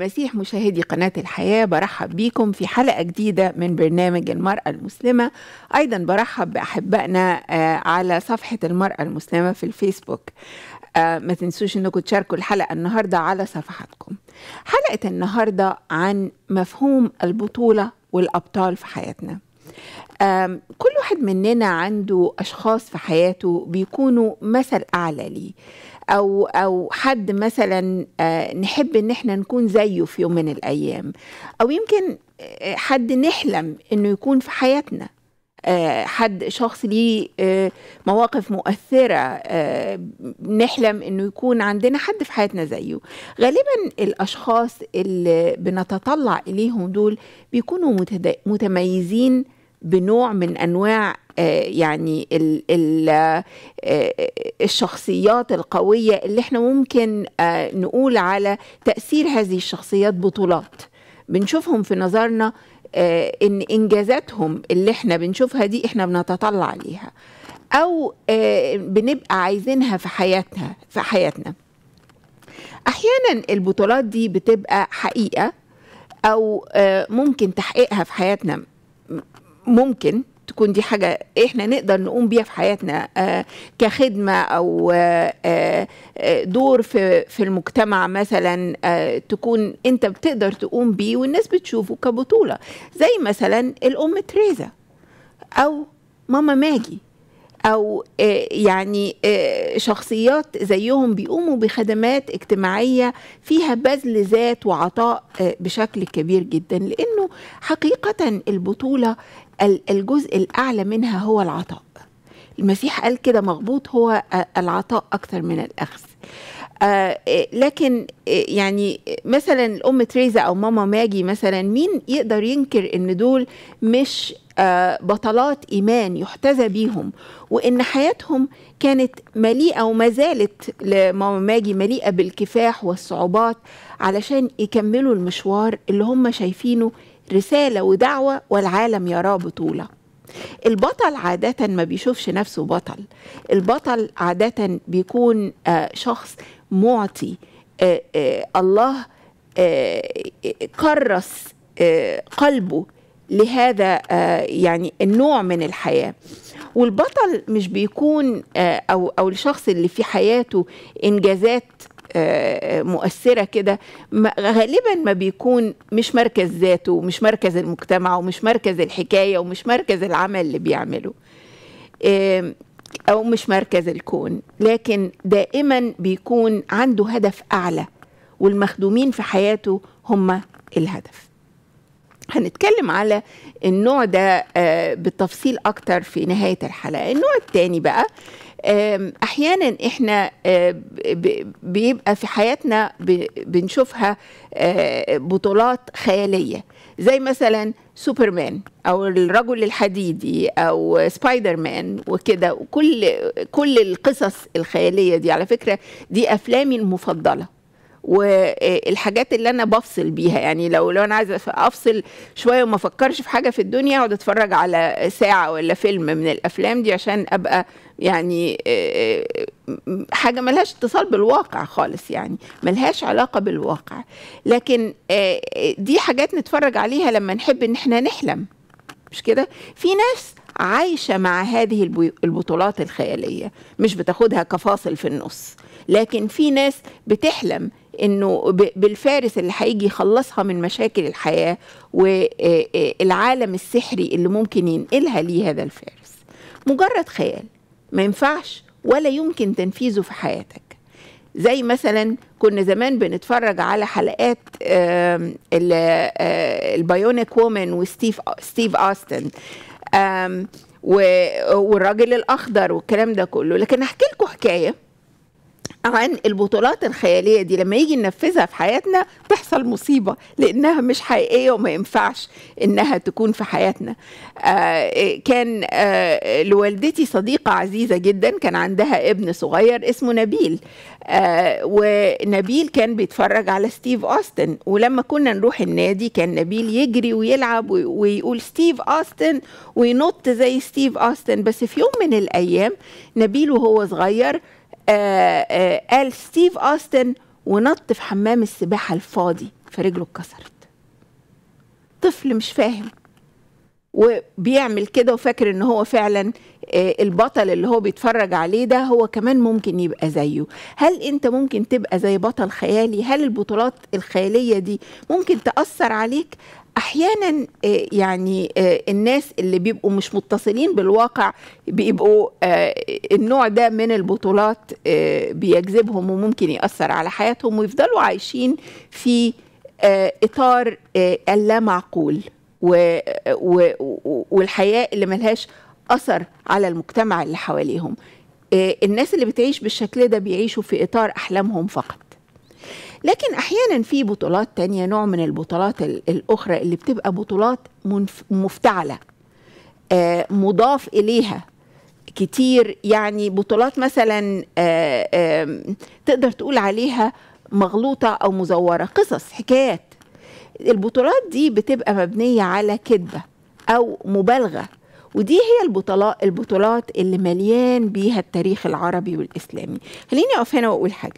المسيح مشاهدي قناة الحياة برحب بيكم في حلقة جديدة من برنامج المرأة المسلمة أيضا برحب بأحبائنا على صفحة المرأة المسلمة في الفيسبوك ما تنسوش انكم تشاركوا الحلقة النهاردة على صفحاتكم حلقة النهاردة عن مفهوم البطولة والأبطال في حياتنا كل واحد مننا عنده أشخاص في حياته بيكونوا مثل أعلى ليه او او حد مثلا نحب ان احنا نكون زيه في يوم من الايام او يمكن حد نحلم انه يكون في حياتنا حد شخص ليه مواقف مؤثرة نحلم انه يكون عندنا حد في حياتنا زيه غالبا الاشخاص اللي بنتطلع اليهم دول بيكونوا متميزين بنوع من انواع يعني ال ال الشخصيات القوية اللي احنا ممكن نقول على تأثير هذه الشخصيات بطولات بنشوفهم في نظرنا ان انجازاتهم اللي احنا بنشوفها دي احنا بنتطلع عليها او بنبقى عايزينها في حياتها في حياتنا احيانا البطولات دي بتبقى حقيقة او ممكن تحقيقها في حياتنا ممكن تكون دي حاجة احنا نقدر نقوم بيها في حياتنا آه كخدمة او آه آه دور في في المجتمع مثلا تكون انت بتقدر تقوم بيه والناس بتشوفه كبطولة زي مثلا الام تريزا او ماما ماجي او يعني شخصيات زيهم بيقوموا بخدمات اجتماعيه فيها بذل ذات وعطاء بشكل كبير جدا لانه حقيقه البطوله الجزء الاعلى منها هو العطاء المسيح قال كده مغبوط هو العطاء اكثر من الاخذ آه لكن آه يعني مثلا الام تريزا او ماما ماجي مثلا مين يقدر ينكر ان دول مش آه بطلات ايمان يحتذى بيهم وان حياتهم كانت مليئه وما زالت لماما ماجي مليئه بالكفاح والصعوبات علشان يكملوا المشوار اللي هم شايفينه رساله ودعوه والعالم يراه بطوله البطل عادة ما بيشوفش نفسه بطل البطل عادة بيكون آه شخص معطي آه آه الله كرس قلبه لهذا يعني النوع من الحياة والبطل مش بيكون أو أو الشخص اللي في حياته إنجازات مؤثرة كده غالبا ما بيكون مش مركز ذاته ومش مركز المجتمع ومش مركز الحكاية ومش مركز العمل اللي بيعمله أو مش مركز الكون لكن دائما بيكون عنده هدف أعلى والمخدومين في حياته هم الهدف هنتكلم على النوع ده بالتفصيل أكتر في نهاية الحلقة النوع الثاني بقى احيانا احنا بيبقى في حياتنا بنشوفها بطولات خياليه زي مثلا سوبرمان او الرجل الحديدي او سبايدر مان وكده وكل كل القصص الخياليه دي على فكره دي افلامي المفضله والحاجات اللي انا بفصل بيها يعني لو لو انا عايزه افصل شويه وما افكرش في حاجه في الدنيا اقعد اتفرج على ساعه ولا فيلم من الافلام دي عشان ابقى يعني حاجه ملهاش اتصال بالواقع خالص يعني ملهاش علاقه بالواقع لكن دي حاجات نتفرج عليها لما نحب ان احنا نحلم مش كده في ناس عايشه مع هذه البطولات الخياليه مش بتاخدها كفاصل في النص لكن في ناس بتحلم انه بالفارس اللي هيجي يخلصها من مشاكل الحياه والعالم السحري اللي ممكن ينقلها ليه هذا الفارس مجرد خيال ما ينفعش ولا يمكن تنفيذه في حياتك زي مثلا كنا زمان بنتفرج على حلقات البايونيك وومن وستيف ستيف اوستن والراجل الاخضر والكلام ده كله لكن احكي لكم حكايه عن البطولات الخياليه دي لما يجي ننفذها في حياتنا تحصل مصيبه لانها مش حقيقيه وما ينفعش انها تكون في حياتنا آه كان آه لوالدتي صديقه عزيزه جدا كان عندها ابن صغير اسمه نبيل آه ونبيل كان بيتفرج على ستيف اوستن ولما كنا نروح النادي كان نبيل يجري ويلعب ويقول ستيف اوستن وينط زي ستيف اوستن بس في يوم من الايام نبيل وهو صغير آه آه قال ستيف اوستن ونط في حمام السباحه الفاضي فرجله اتكسرت طفل مش فاهم وبيعمل كده وفاكر ان هو فعلا آه، البطل اللي هو بيتفرج عليه ده هو كمان ممكن يبقى زيه هل انت ممكن تبقى زي بطل خيالي هل البطولات الخيالية دي ممكن تأثر عليك احيانا آه، يعني آه، الناس اللي بيبقوا مش متصلين بالواقع بيبقوا آه، النوع ده من البطولات آه، بيجذبهم وممكن يأثر على حياتهم ويفضلوا عايشين في آه، اطار آه، اللا معقول و- و- و- والحياه اللي ملهاش اثر على المجتمع اللي حواليهم آه، الناس اللي بتعيش بالشكل ده بيعيشوا في اطار احلامهم فقط لكن احيانا في بطولات تانية نوع من البطولات ال- الاخرى اللي بتبقى بطولات منف- مفتعله آه، مضاف اليها كتير يعني بطولات مثلا آه، آم، تقدر تقول عليها مغلوطه او مزوره قصص حكايات البطولات دي بتبقى مبنيه على كذبه او مبالغه ودي هي البطولات البطولات اللي مليان بيها التاريخ العربي والاسلامي خليني اقف هنا واقول حاجه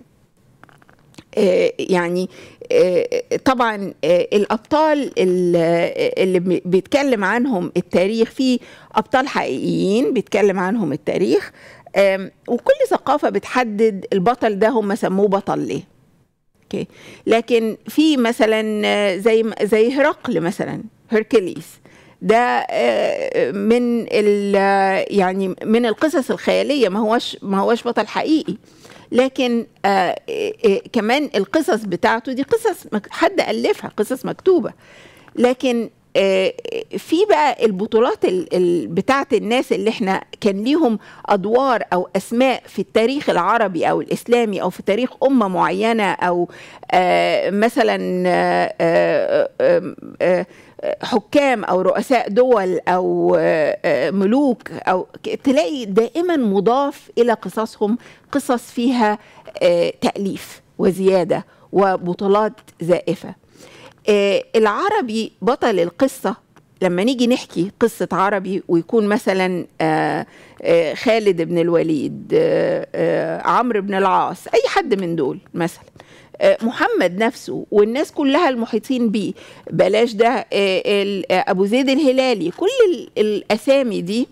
آه، يعني آه، طبعا آه، الابطال ال- اللي بي- بيتكلم عنهم التاريخ في ابطال حقيقيين بيتكلم عنهم التاريخ آم، وكل ثقافه بتحدد البطل ده هم سموه بطل ليه اوكي لكن في مثلا آه، زي زي هرقل مثلا هيركليس ده آه، من ال- يعني من القصص الخياليه ما هوش ما هوش بطل حقيقي لكن آه آه آه كمان القصص بتاعته دي قصص مك- حد ألفها قصص مكتوبة لكن آه في بقى البطولات ال- ال- بتاعت الناس اللي احنا كان ليهم أدوار أو أسماء في التاريخ العربي أو الإسلامي أو في تاريخ أمة معينة أو آه مثلا آه آه آه آه حكام او رؤساء دول او آه، آه، ملوك او ك- تلاقي دائما مضاف الى قصصهم قصص فيها آه، تاليف وزياده وبطولات زائفه آه، العربي بطل القصه لما نيجي نحكي قصة عربي ويكون مثلا آه، آه، خالد بن الوليد آه، آه، عمرو بن العاص أي حد من دول مثلا آه، محمد نفسه والناس كلها المحيطين بيه بلاش ده آه، ال- آه، أبو زيد الهلالي كل ال- الأسامي دي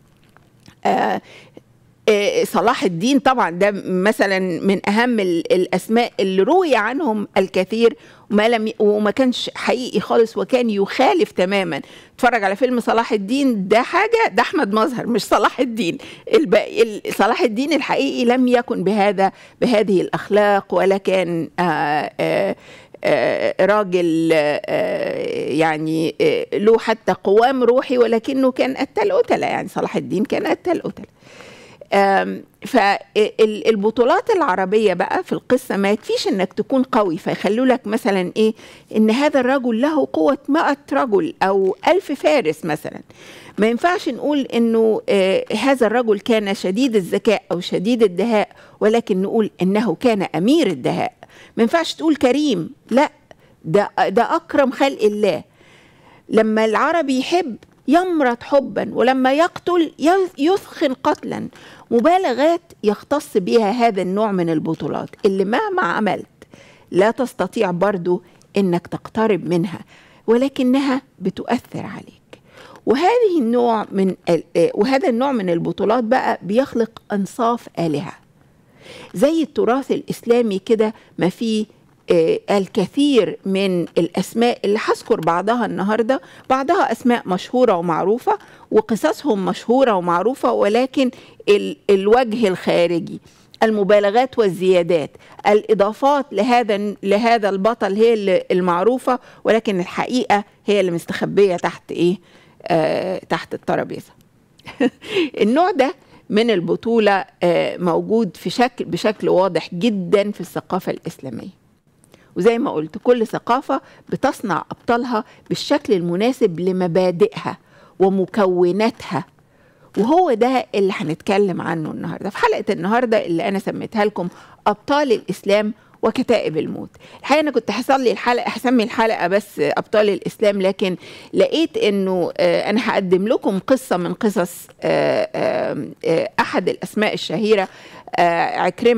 آه، آه، صلاح الدين طبعا ده مثلا من اهم ال- الاسماء اللي روي عنهم الكثير وما لم ي- وما كانش حقيقي خالص وكان يخالف تماما اتفرج على فيلم صلاح الدين ده حاجه ده احمد مظهر مش صلاح الدين الباقي ال- صلاح الدين الحقيقي لم يكن بهذا بهذه الاخلاق ولا كان آه آه آه، راجل آه، يعني آه، له حتى قوام روحي ولكنه كان قتال قتلة يعني صلاح الدين كان قتال قتلة فالبطولات العربية بقى في القصة ما يكفيش انك تكون قوي فيخلوا لك مثلا ايه ان هذا الرجل له قوة مئة رجل او ألف فارس مثلا ما ينفعش نقول انه آه هذا الرجل كان شديد الذكاء او شديد الدهاء ولكن نقول انه كان امير الدهاء ما ينفعش تقول كريم لا ده ده اكرم خلق الله لما العربي يحب يمرض حبا ولما يقتل يثخن قتلا مبالغات يختص بها هذا النوع من البطولات اللي مهما عملت لا تستطيع برضو انك تقترب منها ولكنها بتؤثر عليك وهذه النوع من وهذا النوع من البطولات بقى بيخلق انصاف الهه زي التراث الاسلامي كده ما فيه آه الكثير من الاسماء اللي هذكر بعضها النهارده بعضها اسماء مشهوره ومعروفه وقصصهم مشهوره ومعروفه ولكن ال الوجه الخارجي المبالغات والزيادات الاضافات لهذا لهذا البطل هي اللي المعروفه ولكن الحقيقه هي اللي مستخبيه تحت ايه آه تحت الترابيزه النوع ده من البطوله آه موجود في شكل بشكل واضح جدا في الثقافه الاسلاميه وزي ما قلت كل ثقافة بتصنع أبطالها بالشكل المناسب لمبادئها ومكوناتها وهو ده اللي هنتكلم عنه النهارده في حلقة النهارده اللي أنا سميتها لكم أبطال الإسلام وكتائب الموت الحقيقة أنا كنت هصلي الحلقة هسمي الحلقة بس أبطال الإسلام لكن لقيت أنه أنا هقدم لكم قصة من قصص أحد الأسماء الشهيرة عكرمة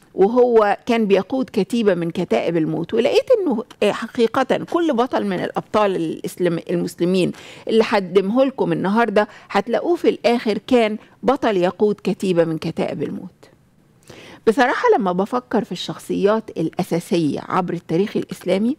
وهو كان بيقود كتيبة من كتائب الموت ولقيت انه حقيقة كل بطل من الابطال الإسلام المسلمين اللي هقدمه لكم النهاردة هتلاقوه في الاخر كان بطل يقود كتيبة من كتائب الموت بصراحة لما بفكر في الشخصيات الأساسية عبر التاريخ الإسلامي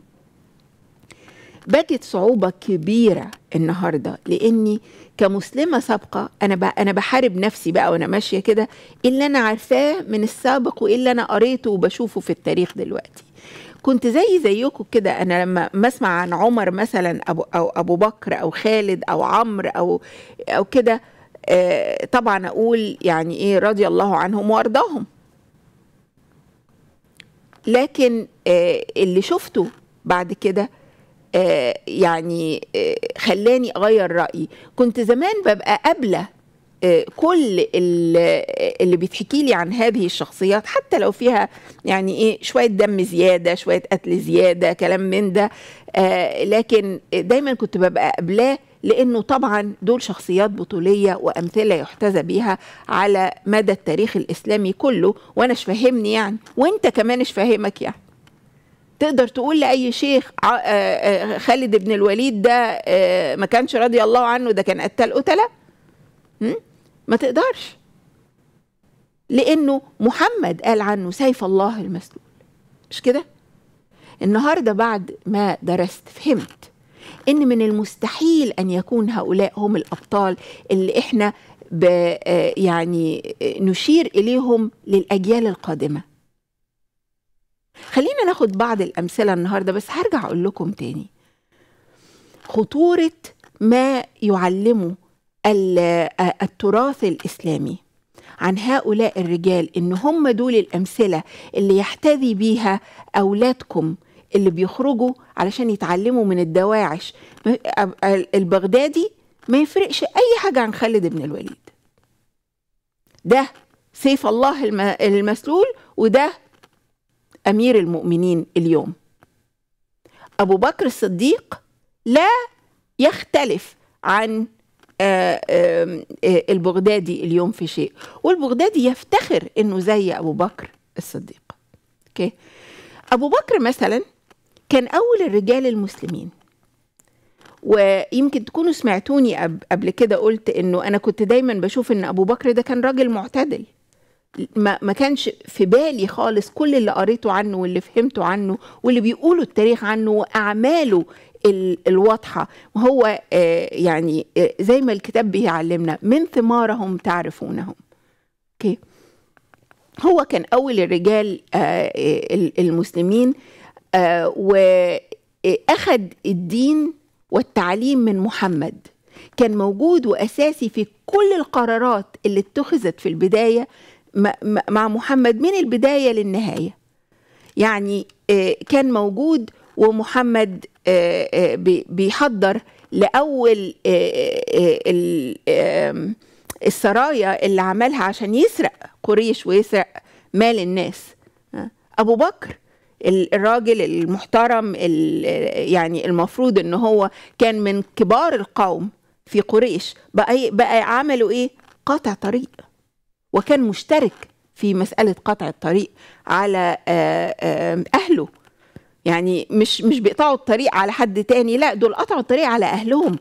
بجد صعوبة كبيرة النهاردة لأني كمسلمة سابقة أنا أنا بحارب نفسي بقى وأنا ماشية كده اللي أنا عارفاه من السابق وإيه اللي أنا قريته وبشوفه في التاريخ دلوقتي كنت زي زيكم كده أنا لما ما أسمع عن عمر مثلا أبو أو أبو بكر أو خالد أو عمرو أو أو كده آه طبعا أقول يعني إيه رضي الله عنهم وأرضاهم لكن آه اللي شفته بعد كده آه يعني آه خلاني اغير رايي كنت زمان ببقى قابله آه كل اللي بيتحكي لي عن هذه الشخصيات حتى لو فيها يعني ايه شويه دم زياده شويه قتل زياده كلام من ده لكن دايما كنت ببقى قابلاه لانه طبعا دول شخصيات بطوليه وامثله يحتذى بيها على مدى التاريخ الاسلامي كله وانا مش فاهمني يعني وانت كمان مش فاهمك يعني تقدر تقول لاي شيخ خالد بن الوليد ده ما كانش رضي الله عنه ده كان قتال قتله ما تقدرش لانه محمد قال عنه سيف الله المسلول مش كده النهارده بعد ما درست فهمت ان من المستحيل ان يكون هؤلاء هم الابطال اللي احنا يعني نشير اليهم للاجيال القادمه خلينا ناخد بعض الامثله النهارده بس هرجع اقول لكم تاني خطوره ما يعلمه التراث الاسلامي عن هؤلاء الرجال ان هم دول الامثله اللي يحتذي بيها اولادكم اللي بيخرجوا علشان يتعلموا من الدواعش البغدادي ما يفرقش اي حاجه عن خالد بن الوليد ده سيف الله المسلول وده امير المؤمنين اليوم ابو بكر الصديق لا يختلف عن البغدادي اليوم في شيء والبغدادي يفتخر انه زي ابو بكر الصديق اوكي ابو بكر مثلا كان اول الرجال المسلمين ويمكن تكونوا سمعتوني قبل كده قلت انه انا كنت دايما بشوف ان ابو بكر ده كان راجل معتدل ما, ما كانش في بالي خالص كل اللي قريته عنه واللي فهمته عنه واللي بيقولوا التاريخ عنه واعماله الواضحه هو آه يعني آه زي ما الكتاب بيعلمنا من ثمارهم تعرفونهم اوكي هو كان اول الرجال آه المسلمين واخذ الدين والتعليم من محمد كان موجود واساسي في كل القرارات اللي اتخذت في البدايه مع محمد من البدايه للنهايه يعني كان موجود ومحمد بيحضر لاول السرايا اللي عملها عشان يسرق قريش ويسرق مال الناس ابو بكر الراجل المحترم يعني المفروض ان هو كان من كبار القوم في قريش بقى بقى عملوا ايه قطع طريق وكان مشترك في مسألة قطع الطريق على أهله يعني مش مش بيقطعوا الطريق على حد تاني لا دول قطعوا الطريق على أهلهم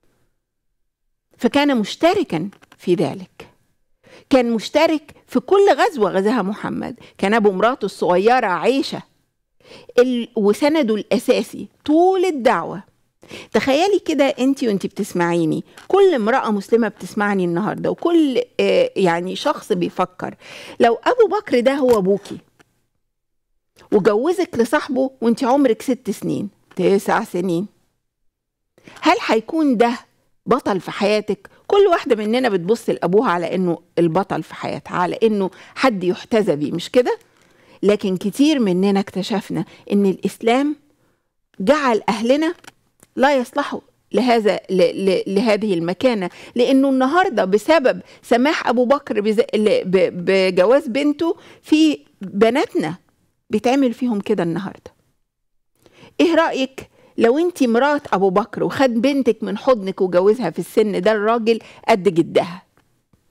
فكان مشتركا في ذلك كان مشترك في كل غزوة غزاها محمد كان أبو مراته الصغيرة عيشة وسنده الأساسي طول الدعوة تخيلي كده انت وانت بتسمعيني كل امرأة مسلمة بتسمعني النهاردة وكل يعني شخص بيفكر لو أبو بكر ده هو أبوكي وجوزك لصاحبه وانت عمرك ست سنين تسع سنين هل هيكون ده بطل في حياتك كل واحدة مننا بتبص لأبوها على إنه البطل في حياتها على إنه حد يحتذى بيه مش كده لكن كتير مننا اكتشفنا إن الإسلام جعل أهلنا لا يصلحوا لهذا لهذه المكانة لأنه النهاردة بسبب سماح أبو بكر بجواز بنته في بناتنا بيتعمل فيهم كده النهاردة إيه رأيك لو انت مرات ابو بكر وخد بنتك من حضنك وجوزها في السن ده الراجل قد جدها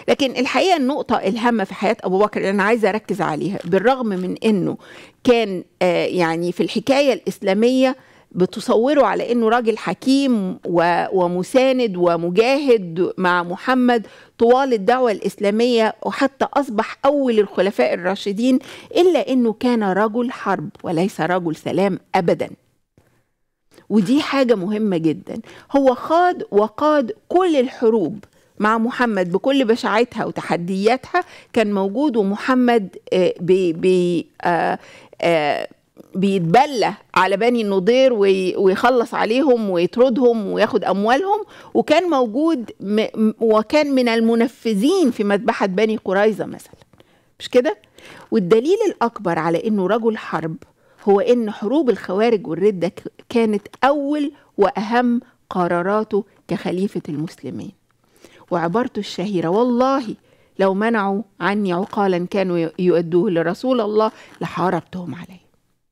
لكن الحقيقه النقطه الهامه في حياه ابو بكر اللي انا عايزه اركز عليها بالرغم من انه كان آه يعني في الحكايه الاسلاميه بتصوره على انه راجل حكيم ومساند ومجاهد مع محمد طوال الدعوه الاسلاميه وحتى اصبح اول الخلفاء الراشدين الا انه كان رجل حرب وليس رجل سلام ابدا ودي حاجه مهمه جدا هو خاض وقاد كل الحروب مع محمد بكل بشاعتها وتحدياتها كان موجود ومحمد بي بي آآ آآ بيتبلى على بني النضير ويخلص عليهم ويطردهم وياخد اموالهم وكان موجود وكان من المنفذين في مذبحه بني قريظه مثلا مش كده والدليل الاكبر على انه رجل حرب هو ان حروب الخوارج والرده كانت اول واهم قراراته كخليفه المسلمين وعبارته الشهيره والله لو منعوا عني عقالا كانوا يؤدوه لرسول الله لحاربتهم عليه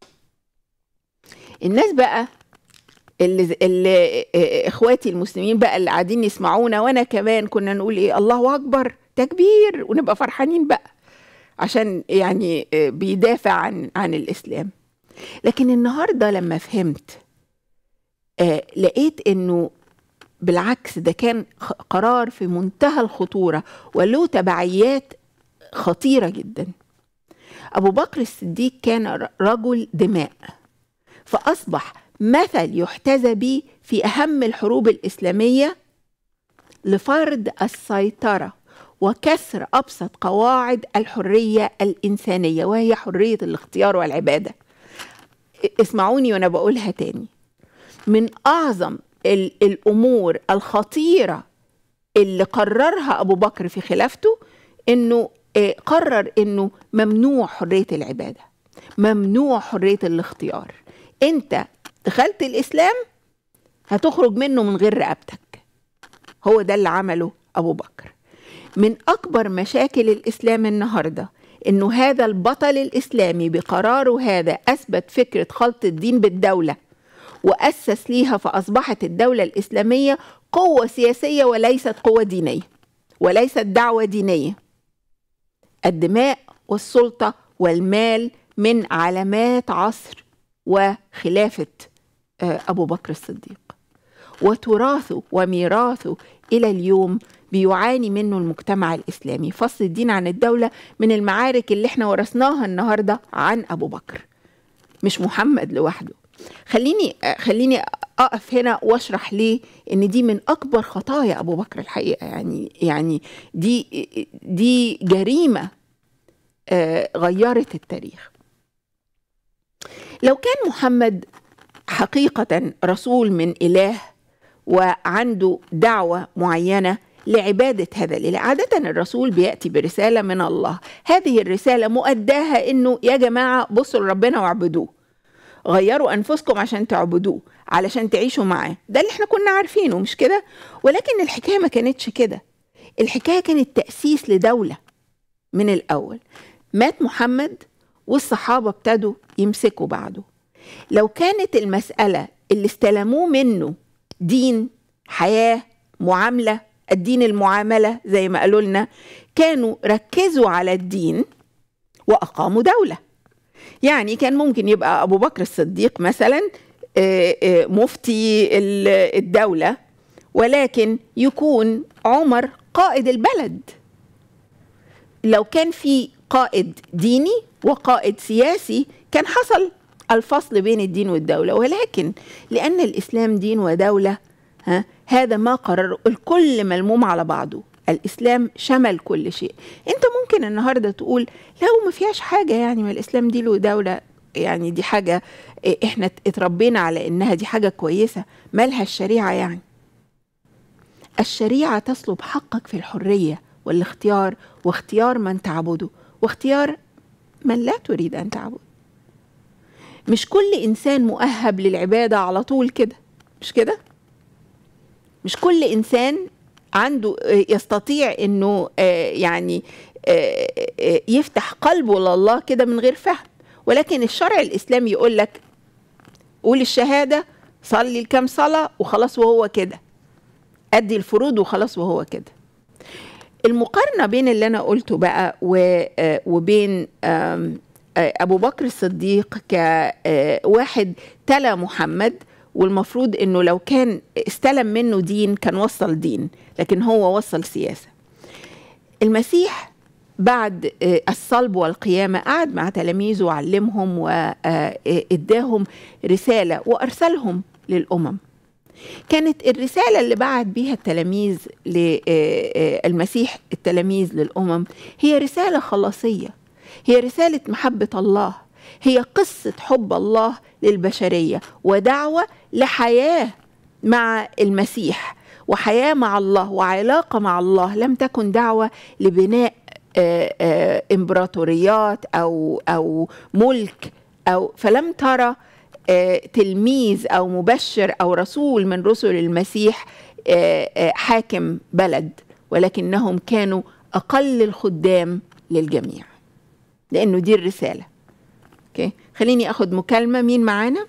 الناس بقى اللي, اللي اخواتي المسلمين بقى اللي قاعدين يسمعونا وانا كمان كنا نقول ايه الله اكبر تكبير ونبقى فرحانين بقى عشان يعني بيدافع عن عن الاسلام لكن النهارده لما فهمت آه لقيت انه بالعكس ده كان قرار في منتهى الخطوره وله تبعيات خطيره جدا ابو بكر الصديق كان رجل دماء فاصبح مثل يحتذى به في اهم الحروب الاسلاميه لفرض السيطره وكسر ابسط قواعد الحريه الانسانيه وهي حريه الاختيار والعباده اسمعوني وانا بقولها تاني من اعظم الامور الخطيره اللي قررها ابو بكر في خلافته انه قرر انه ممنوع حريه العباده ممنوع حريه الاختيار انت دخلت الاسلام هتخرج منه من غير رقبتك هو ده اللي عمله ابو بكر من اكبر مشاكل الاسلام النهارده انه هذا البطل الاسلامي بقراره هذا اثبت فكره خلط الدين بالدوله واسس ليها فاصبحت الدوله الاسلاميه قوه سياسيه وليست قوه دينيه وليست دعوه دينيه الدماء والسلطه والمال من علامات عصر وخلافه ابو بكر الصديق وتراثه وميراثه الى اليوم بيعاني منه المجتمع الاسلامي فصل الدين عن الدوله من المعارك اللي احنا ورثناها النهارده عن ابو بكر مش محمد لوحده خليني خليني اقف هنا واشرح ليه ان دي من اكبر خطايا ابو بكر الحقيقه يعني يعني دي دي جريمه غيرت التاريخ لو كان محمد حقيقه رسول من اله وعنده دعوه معينه لعبادة هذا الإله عادة الرسول بيأتي برسالة من الله هذه الرسالة مؤداها إنه يا جماعة بصوا لربنا واعبدوه غيروا أنفسكم عشان تعبدوه علشان تعيشوا معاه ده اللي احنا كنا عارفينه مش كده ولكن الحكاية ما كانتش كده الحكاية كانت تأسيس لدولة من الأول مات محمد والصحابة ابتدوا يمسكوا بعده لو كانت المسألة اللي استلموه منه دين حياة معاملة الدين المعامله زي ما قالوا لنا كانوا ركزوا على الدين واقاموا دوله يعني كان ممكن يبقى ابو بكر الصديق مثلا مفتي الدوله ولكن يكون عمر قائد البلد لو كان في قائد ديني وقائد سياسي كان حصل الفصل بين الدين والدوله ولكن لان الاسلام دين ودوله ها هذا ما قرر الكل ملموم على بعضه الاسلام شمل كل شيء انت ممكن النهارده تقول لو ما فيهاش حاجه يعني ما الاسلام دي له دوله يعني دي حاجه احنا اتربينا على انها دي حاجه كويسه مالها الشريعه يعني الشريعه تسلب حقك في الحريه والاختيار واختيار من تعبده واختيار من لا تريد ان تعبد مش كل انسان مؤهب للعباده على طول كده مش كده مش كل انسان عنده يستطيع انه يعني يفتح قلبه لله كده من غير فهم ولكن الشرع الاسلامي يقول لك قول الشهاده صلي الكام صلاه وخلاص وهو كده ادي الفروض وخلاص وهو كده المقارنة بين اللي أنا قلته بقى وبين أبو بكر الصديق كواحد تلا محمد والمفروض انه لو كان استلم منه دين كان وصل دين لكن هو وصل سياسه المسيح بعد الصلب والقيامه قعد مع تلاميذه وعلمهم واداهم رساله وارسلهم للامم كانت الرساله اللي بعت بيها التلاميذ للمسيح التلاميذ للامم هي رساله خلاصيه هي رساله محبه الله هي قصه حب الله للبشريه ودعوه لحياه مع المسيح وحياه مع الله وعلاقه مع الله لم تكن دعوه لبناء آآ آآ امبراطوريات او او ملك او فلم ترى تلميذ او مبشر او رسول من رسل المسيح حاكم بلد ولكنهم كانوا اقل الخدام للجميع لانه دي الرساله اوكي خليني اخد مكالمه مين معانا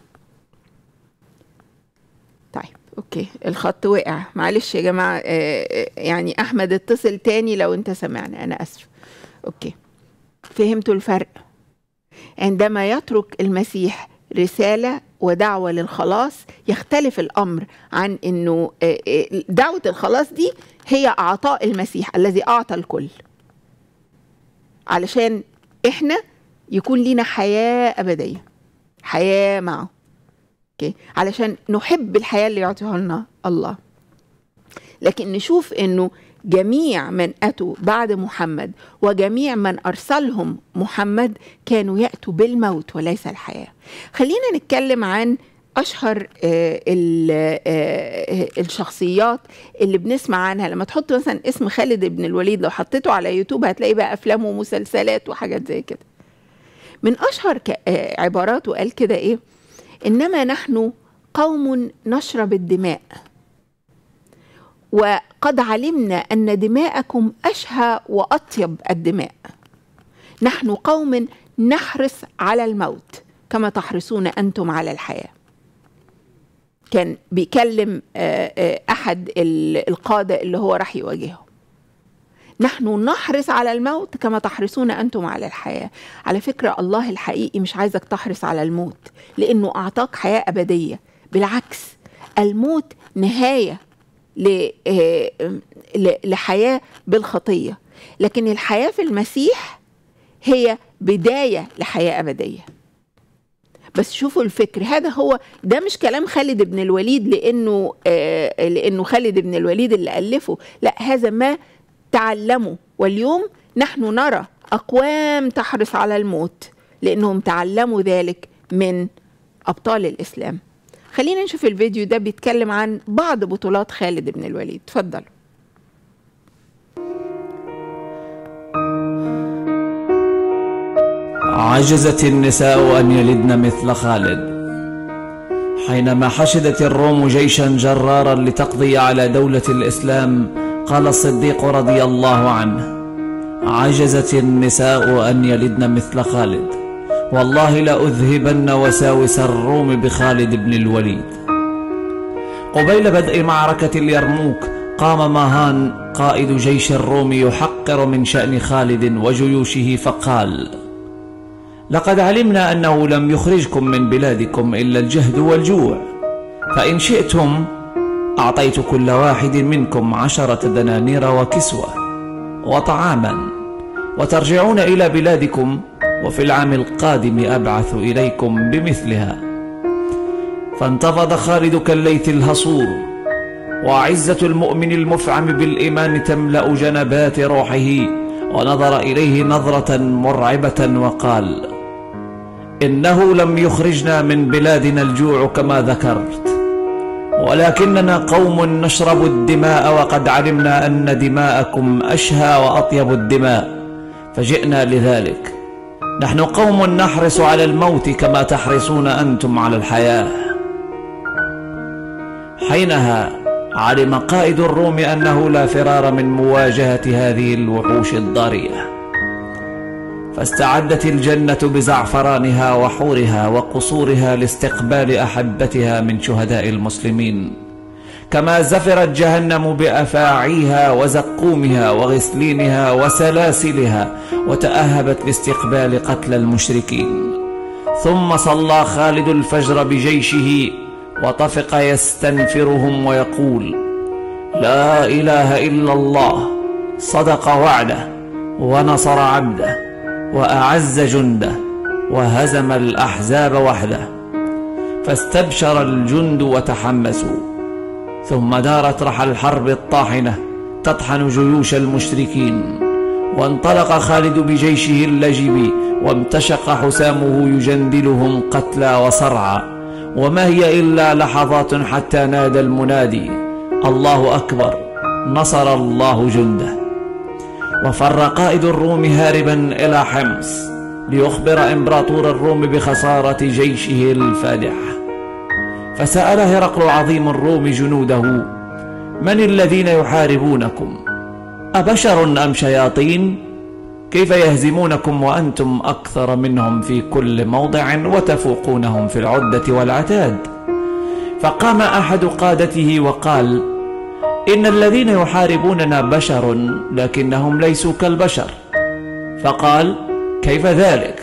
طيب اوكي الخط وقع معلش يا جماعه يعني احمد اتصل تاني لو انت سمعني انا اسف اوكي فهمتوا الفرق عندما يترك المسيح رساله ودعوه للخلاص يختلف الامر عن انه دعوه الخلاص دي هي اعطاء المسيح الذي اعطى الكل علشان احنا يكون لينا حياه ابديه حياه معه اوكي علشان نحب الحياه اللي يعطيها لنا الله لكن نشوف انه جميع من اتوا بعد محمد وجميع من ارسلهم محمد كانوا ياتوا بالموت وليس الحياه خلينا نتكلم عن اشهر الشخصيات اللي بنسمع عنها لما تحط مثلا اسم خالد بن الوليد لو حطيته على يوتيوب هتلاقي بقى افلام ومسلسلات وحاجات زي كده من اشهر عباراته قال كده ايه انما نحن قوم نشرب الدماء وقد علمنا ان دماءكم اشهى واطيب الدماء نحن قوم نحرص على الموت كما تحرصون انتم على الحياه كان بيكلم احد القاده اللي هو راح يواجههم نحن نحرص على الموت كما تحرصون انتم على الحياه على فكره الله الحقيقي مش عايزك تحرص على الموت لانه اعطاك حياه ابديه بالعكس الموت نهايه لحياه بالخطيه لكن الحياه في المسيح هي بدايه لحياه ابديه بس شوفوا الفكر هذا هو ده مش كلام خالد بن الوليد لانه آه لانه خالد بن الوليد اللي الفه لا هذا ما تعلموا واليوم نحن نرى اقوام تحرص على الموت لانهم تعلموا ذلك من ابطال الاسلام خلينا نشوف الفيديو ده بيتكلم عن بعض بطولات خالد بن الوليد تفضلوا عجزت النساء أن يلدن مثل خالد حينما حشدت الروم جيشا جرارا لتقضي على دولة الإسلام قال الصديق رضي الله عنه عجزت النساء أن يلدن مثل خالد والله لأذهبن وساوس الروم بخالد بن الوليد قبيل بدء معركة اليرموك قام ماهان قائد جيش الروم يحقر من شأن خالد وجيوشه فقال لقد علمنا أنه لم يخرجكم من بلادكم إلا الجهد والجوع فإن شئتم أعطيت كل واحد منكم عشرة دنانير وكسوة وطعاما وترجعون إلى بلادكم وفي العام القادم أبعث إليكم بمثلها فانتفض خالد كالليث الهصور وعزة المؤمن المفعم بالإيمان تملأ جنبات روحه ونظر إليه نظرة مرعبة وقال إنه لم يخرجنا من بلادنا الجوع كما ذكرت ولكننا قوم نشرب الدماء وقد علمنا أن دماءكم أشهى وأطيب الدماء فجئنا لذلك نحن قوم نحرص على الموت كما تحرصون أنتم على الحياة حينها علم قائد الروم أنه لا فرار من مواجهة هذه الوحوش الضارية فاستعدت الجنة بزعفرانها وحورها وقصورها لاستقبال أحبتها من شهداء المسلمين كما زفرت جهنم بافاعيها وزقومها وغسلينها وسلاسلها وتاهبت لاستقبال قتل المشركين ثم صلى خالد الفجر بجيشه وطفق يستنفرهم ويقول لا اله الا الله صدق وعده ونصر عبده واعز جنده وهزم الاحزاب وحده فاستبشر الجند وتحمسوا ثم دارت رحى الحرب الطاحنه تطحن جيوش المشركين وانطلق خالد بجيشه اللجب وامتشق حسامه يجندلهم قتلى وصرعى وما هي الا لحظات حتى نادى المنادي الله اكبر نصر الله جنده وفر قائد الروم هاربا الى حمص ليخبر امبراطور الروم بخساره جيشه الفادح فسال هرقل عظيم الروم جنوده من الذين يحاربونكم ابشر ام شياطين كيف يهزمونكم وانتم اكثر منهم في كل موضع وتفوقونهم في العده والعتاد فقام احد قادته وقال ان الذين يحاربوننا بشر لكنهم ليسوا كالبشر فقال كيف ذلك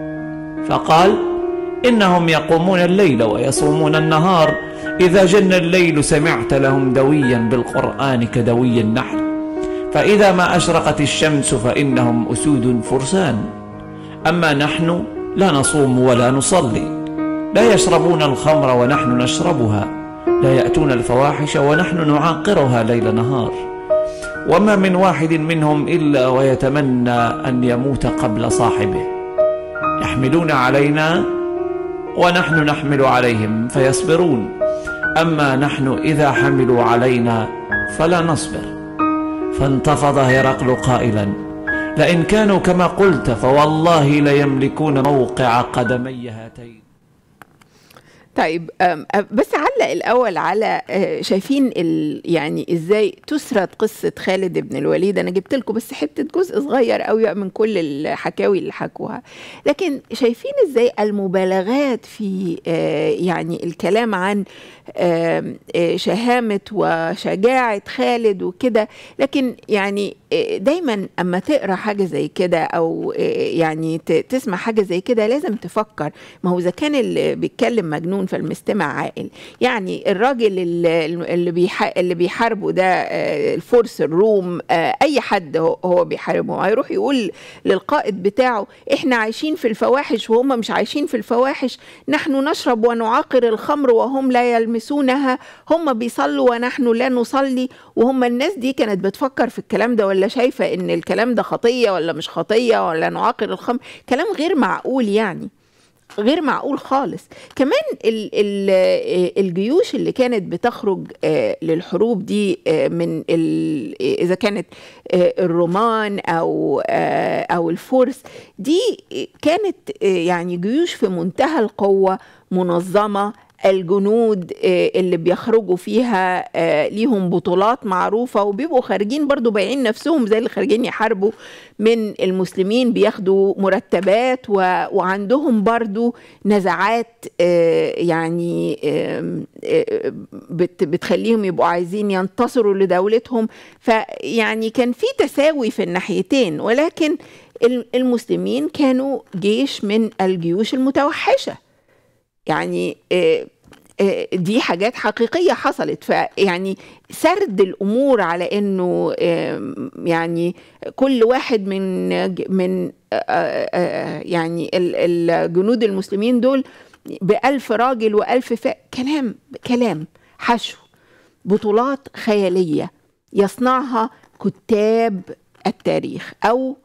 فقال انهم يقومون الليل ويصومون النهار اذا جن الليل سمعت لهم دويا بالقران كدوي النحل فاذا ما اشرقت الشمس فانهم اسود فرسان اما نحن لا نصوم ولا نصلي لا يشربون الخمر ونحن نشربها لا ياتون الفواحش ونحن نعاقرها ليل نهار وما من واحد منهم الا ويتمنى ان يموت قبل صاحبه يحملون علينا ونحن نحمل عليهم فيصبرون اما نحن اذا حملوا علينا فلا نصبر فانتفض هرقل قائلا لئن كانوا كما قلت فوالله ليملكون موقع قدمي هاتين طيب أم، أم، بس علق الاول على آه، شايفين ال يعني ازاي تسرد قصه خالد بن الوليد انا جبت لكم بس حته جزء صغير قوي من كل الحكاوي اللي حكوها لكن شايفين ازاي المبالغات في آه، يعني الكلام عن آم، آه، شهامه وشجاعه خالد وكده لكن يعني آه، دايما اما تقرا حاجه زي كده او آه، يعني ت- تسمع حاجه زي كده لازم تفكر ما هو اذا كان اللي بيتكلم مجنون فالمستمع عاقل يعني الراجل اللي اللي بيح- اللي بيحاربه ده آه، الفرس الروم آه، اي حد هو هو بيحاربه هيروح يقول للقائد بتاعه احنا عايشين في الفواحش وهم مش عايشين في الفواحش نحن نشرب ونعاقر الخمر وهم لا يلمسونها هم بيصلوا ونحن لا نصلي وهم الناس دي كانت بتفكر في الكلام ده ولا شايفة ان الكلام ده خطية ولا مش خطية ولا نعاقر الخمر كلام غير معقول يعني غير معقول خالص كمان ال ال الجيوش اللي كانت بتخرج آه، للحروب دي آه، من ال اذا كانت آه، الرومان او آه، او الفرس دي كانت آه، يعني جيوش في منتهى القوه منظمه الجنود آه، اللي بيخرجوا فيها آه، ليهم بطولات معروفة وبيبقوا خارجين برضو بايعين نفسهم زي اللي خارجين يحاربوا من المسلمين بياخدوا مرتبات و... وعندهم برضو نزعات آه، يعني آم، آه، بت... بتخليهم يبقوا عايزين ينتصروا لدولتهم فيعني كان في تساوي في الناحيتين ولكن ال- المسلمين كانوا جيش من الجيوش المتوحشه يعني آه، آه، دي حاجات حقيقية حصلت فيعني سرد الأمور على إنه آم، يعني كل واحد من من آه، آه، يعني ال- الجنود المسلمين دول بألف راجل وألف ف... كلام كلام حشو بطولات خيالية يصنعها كتاب التاريخ أو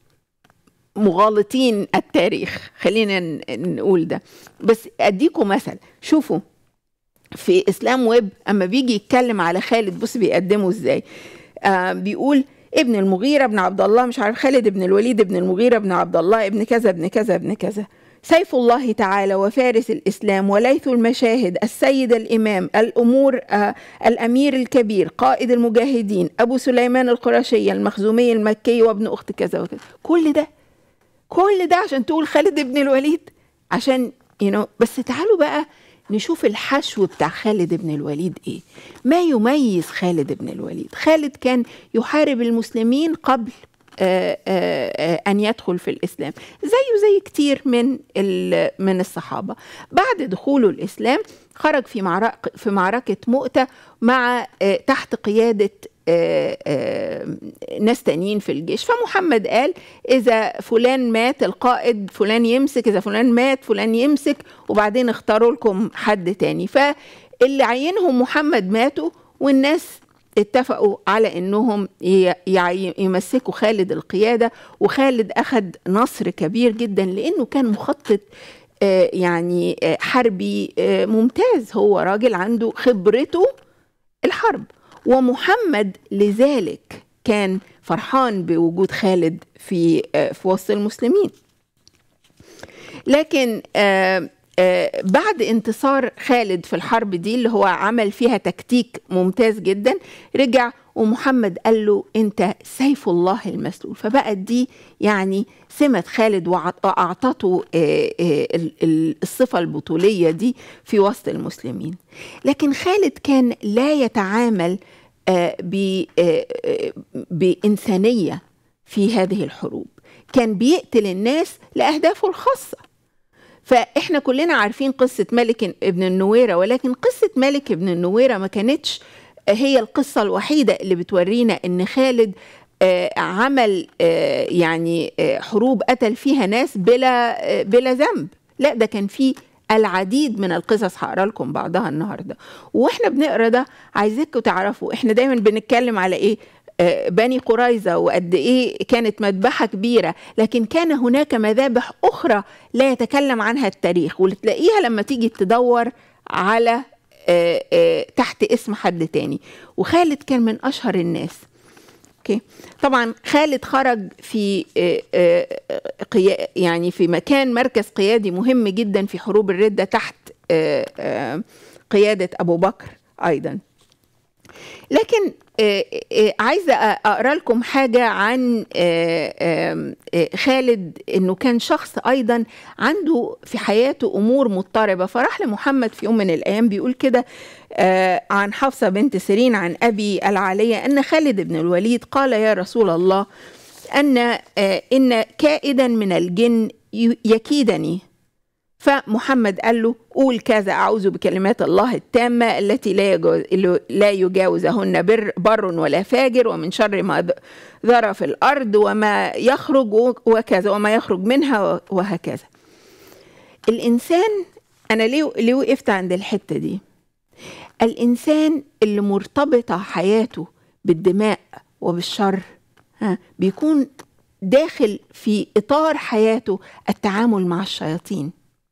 مغالطين التاريخ خلينا ن- نقول ده بس اديكم مثل شوفوا في اسلام ويب اما بيجي يتكلم على خالد بص بيقدمه ازاي آه بيقول ابن المغيرة ابن عبد الله مش عارف خالد ابن الوليد ابن المغيرة ابن عبد الله ابن كذا ابن كذا ابن كذا سيف الله تعالى وفارس الإسلام وليث المشاهد السيد الإمام الأمور آه الأمير الكبير قائد المجاهدين أبو سليمان القرشي المخزومي المكي وابن أخت كذا وكذا كل ده كل ده عشان تقول خالد بن الوليد عشان you know بس تعالوا بقى نشوف الحشو بتاع خالد بن الوليد ايه ما يميز خالد بن الوليد خالد كان يحارب المسلمين قبل آه، آه، آه، ان يدخل في الاسلام زيه زي كتير من ال- من الصحابه بعد دخوله الاسلام خرج في معركه في معركه مؤته مع آه، تحت قياده آه، آه، ناس تانيين في الجيش فمحمد قال اذا فلان مات القائد فلان يمسك اذا فلان مات فلان يمسك وبعدين اختاروا لكم حد تاني فاللي عينهم محمد ماتوا والناس اتفقوا على انهم ي- يعي- يمسكوا خالد القياده وخالد اخذ نصر كبير جدا لانه كان مخطط آه، يعني آه، حربي آه، ممتاز هو راجل عنده خبرته الحرب ومحمد لذلك كان فرحان بوجود خالد في آه، في وسط المسلمين لكن آه، آه، بعد انتصار خالد في الحرب دي اللي هو عمل فيها تكتيك ممتاز جدا رجع ومحمد قال له انت سيف الله المسلول فبقت دي يعني سمة خالد وأعط- واعطته آه، آه، ال- ال- الصفة البطولية دي في وسط المسلمين لكن خالد كان لا يتعامل آه، ب- آه، آه، بإنسانية في هذه الحروب كان بيقتل الناس لأهدافه الخاصة فاحنا كلنا عارفين قصة ملك ابن النويرة ولكن قصة ملك ابن النويرة ما كانتش هي القصة الوحيدة اللي بتورينا ان خالد آه، عمل آه، يعني آه، حروب قتل فيها ناس بلا آه، بلا ذنب لا ده كان في العديد من القصص هقرا لكم بعضها النهارده واحنا بنقرا ده عايزاكم تعرفوا احنا دايما بنتكلم على ايه آه، بني قريظة وقد إيه كانت مذبحة كبيرة لكن كان هناك مذابح أخرى لا يتكلم عنها التاريخ وتلاقيها لما تيجي تدور على آه، آه، تحت اسم حد تاني وخالد كان من أشهر الناس اوكي طبعا خالد خرج في آه، آه، قيا- يعني في مكان مركز قيادي مهم جدا في حروب الردة تحت آه، آه، قيادة أبو بكر أيضا لكن آه، آه، عايزه اقرا لكم حاجه عن آه، آم، آه، خالد انه كان شخص ايضا عنده في حياته امور مضطربه فراح لمحمد في يوم من الايام بيقول كده آه، عن حفصه بنت سيرين عن ابي العاليه ان خالد بن الوليد قال يا رسول الله ان آه، ان كائدا من الجن ي- يكيدني فمحمد قال له قول كذا أعوذ بكلمات الله التامة التي لا يجوز لا يجاوزهن بر, بر ولا فاجر ومن شر ما ذ- ذرى في الأرض وما يخرج وكذا وما يخرج منها وهكذا الإنسان أنا ليه ليه وقفت عند الحتة دي الإنسان اللي مرتبطة حياته بالدماء وبالشر ها بيكون داخل في إطار حياته التعامل مع الشياطين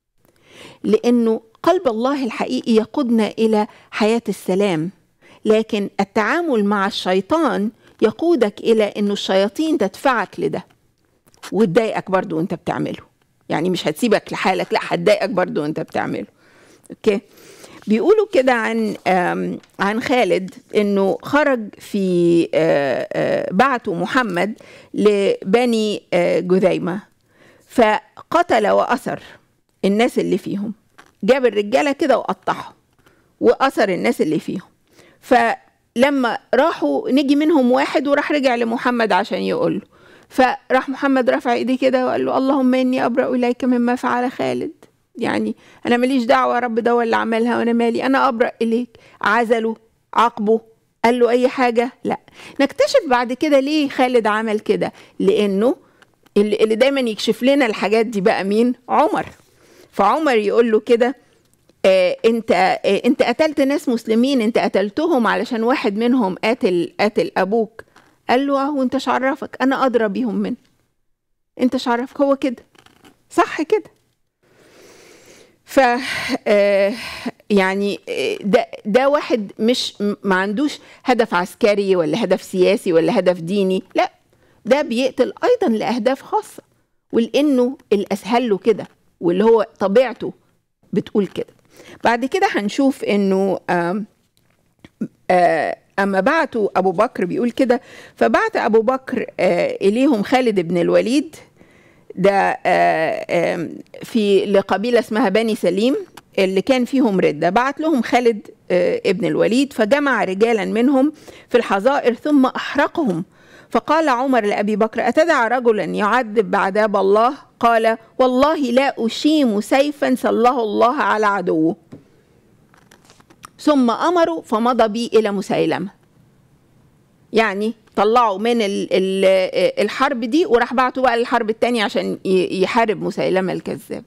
لانه قلب الله الحقيقي يقودنا الى حياه السلام لكن التعامل مع الشيطان يقودك الى انه الشياطين تدفعك لده وتضايقك برضو وانت بتعمله يعني مش هتسيبك لحالك لا هتضايقك برضو وانت بتعمله اوكي بيقولوا كده عن آم، عن خالد انه خرج في آه، آه، بعته محمد لبني آه، جذيمه فقتل وأسر الناس اللي فيهم جاب الرجالة كده وقطعهم وأسر الناس اللي فيهم فلما راحوا نجي منهم واحد وراح رجع لمحمد عشان يقول له فراح محمد رفع ايديه كده وقال له اللهم اني ابرأ اليك مما فعل خالد يعني انا ماليش دعوه يا رب ده هو اللي عملها وانا مالي انا ابرأ اليك عزله عاقبه قال له اي حاجه لا نكتشف بعد كده ليه خالد عمل كده لانه اللي, اللي دايما يكشف لنا الحاجات دي بقى مين عمر فعمر يقول له كده آه انت آه انت قتلت ناس مسلمين انت قتلتهم علشان واحد منهم قاتل قاتل ابوك قال له اه وانت عرفك انا ادرى بيهم من انت عرفك هو كده صح كده ف آه يعني آه، ده ده واحد مش م- ما عندوش هدف عسكري ولا هدف سياسي ولا هدف ديني لا ده بيقتل ايضا لاهداف خاصه ولانه الاسهل له كده واللي هو طبيعته بتقول كده بعد كده هنشوف انه آم آه اما بعتوا ابو بكر بيقول كده فبعت ابو بكر آه اليهم خالد بن الوليد ده آه آم، في لقبيله اسمها بني سليم اللي كان فيهم ردة بعت لهم خالد آه، ابن الوليد فجمع رجالا منهم في الحظائر ثم أحرقهم فقال عمر لأبي بكر أتدع رجلا يعذب بعذاب الله قال والله لا أشيم سيفا سله الله على عدوه ثم أمروا فمضى بي إلى مسيلمة يعني طلعوا من ال- ال- الحرب دي وراح بعتوا بقى للحرب التانية عشان ي- يحارب مسيلمة الكذاب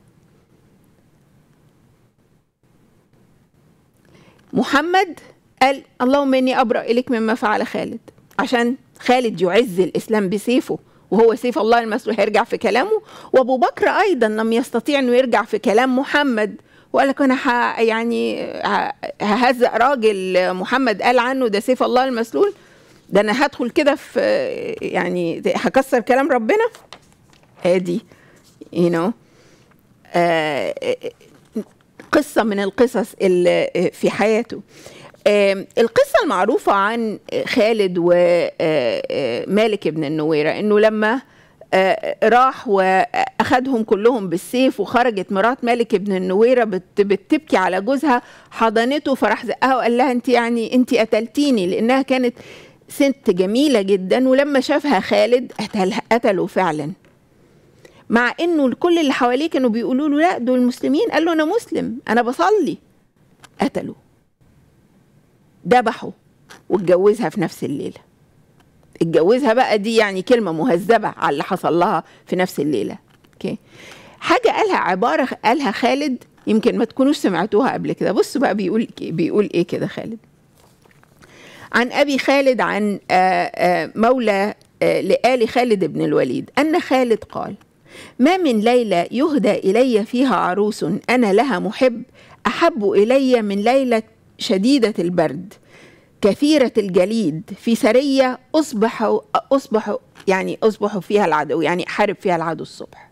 محمد قال اللهم اني ابرا اليك مما فعل خالد عشان خالد يعز الاسلام بسيفه وهو سيف الله المسلوح يرجع في كلامه وابو بكر ايضا لم يستطيع انه يرجع في كلام محمد وقال لك انا ح... يعني ه- ههزق راجل محمد قال عنه ده سيف الله المسلول ده انا هدخل كده في يعني هكسر كلام ربنا ادي you know آه قصة من القصص اللي في حياته آم، القصة المعروفة عن خالد ومالك بن النويرة انه لما آه، راح واخدهم كلهم بالسيف وخرجت مرات مالك بن النويرة بت- بتبكي على جوزها حضنته فراح زقها وقال لها انت يعني انت قتلتيني لانها كانت ست جميلة جدا ولما شافها خالد قتلها قتله فعلا مع انه كل اللي حواليه كانوا بيقولوا له لا دول مسلمين قال له انا مسلم انا بصلي قتلوا ذبحوا واتجوزها في نفس الليله اتجوزها بقى دي يعني كلمه مهذبه على اللي حصل لها في نفس الليله اوكي حاجه قالها عباره قالها خالد يمكن ما تكونوش سمعتوها قبل كده بصوا بقى بيقول بيقول ايه كده خالد عن ابي خالد عن آه، آه، مولى آه، لآل خالد بن الوليد ان خالد قال ما من ليلة يهدى إلي فيها عروس أنا لها محب أحب إلي من ليلة شديدة البرد كثيرة الجليد في سرية أصبح أصبح يعني أصبح فيها العدو يعني أحارب فيها العدو الصبح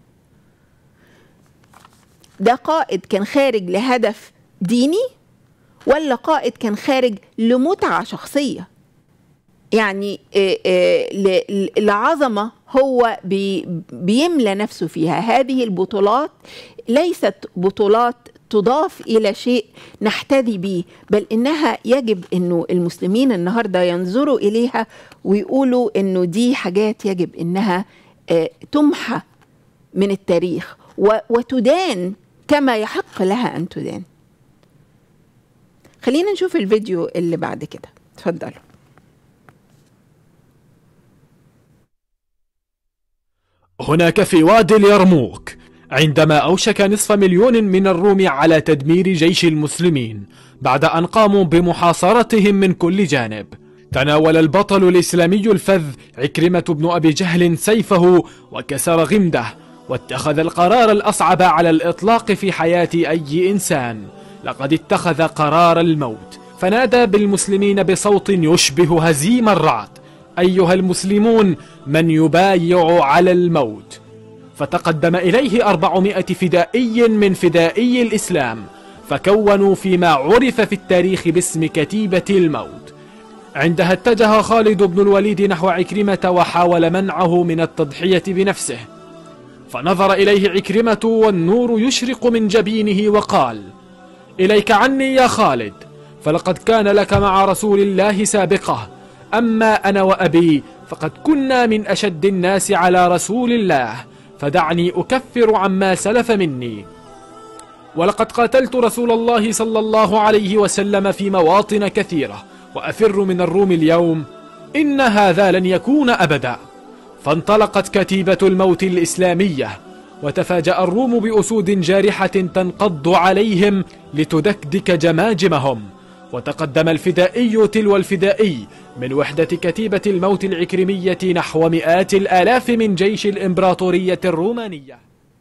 ده قائد كان خارج لهدف ديني ولا قائد كان خارج لمتعة شخصية يعني آه، آه، ل- ل- لعظمة هو بي بيملى نفسه فيها هذه البطولات ليست بطولات تضاف إلى شيء نحتذي به بل إنها يجب أنه المسلمين النهاردة ينظروا إليها ويقولوا أنه دي حاجات يجب أنها آه، تمحى من التاريخ و- وتدان كما يحق لها أن تدان خلينا نشوف الفيديو اللي بعد كده اتفضلوا هناك في وادي اليرموك عندما أوشك نصف مليون من الروم على تدمير جيش المسلمين بعد أن قاموا بمحاصرتهم من كل جانب تناول البطل الإسلامي الفذ عكرمة بن أبي جهل سيفه وكسر غمده واتخذ القرار الأصعب على الإطلاق في حياة أي إنسان لقد اتخذ قرار الموت فنادى بالمسلمين بصوت يشبه هزيم الرعد أيها المسلمون من يبايع على الموت فتقدم إليه أربعمائة فدائي من فدائي الإسلام فكونوا فيما عرف في التاريخ باسم كتيبة الموت عندها اتجه خالد بن الوليد نحو عكرمة وحاول منعه من التضحية بنفسه فنظر إليه عكرمة والنور يشرق من جبينه وقال إليك عني يا خالد فلقد كان لك مع رسول الله سابقة أما أنا وأبي فقد كنا من أشد الناس على رسول الله فدعني أكفر عما سلف مني ولقد قاتلت رسول الله صلى الله عليه وسلم في مواطن كثيرة وأفر من الروم اليوم إن هذا لن يكون أبدا فانطلقت كتيبة الموت الإسلامية وتفاجأ الروم بأسود جارحة تنقض عليهم لتدكدك جماجمهم وتقدم الفدائي تلو الفدائي من وحدة كتيبة الموت العكرمية نحو مئات الآلاف من جيش الإمبراطورية الرومانية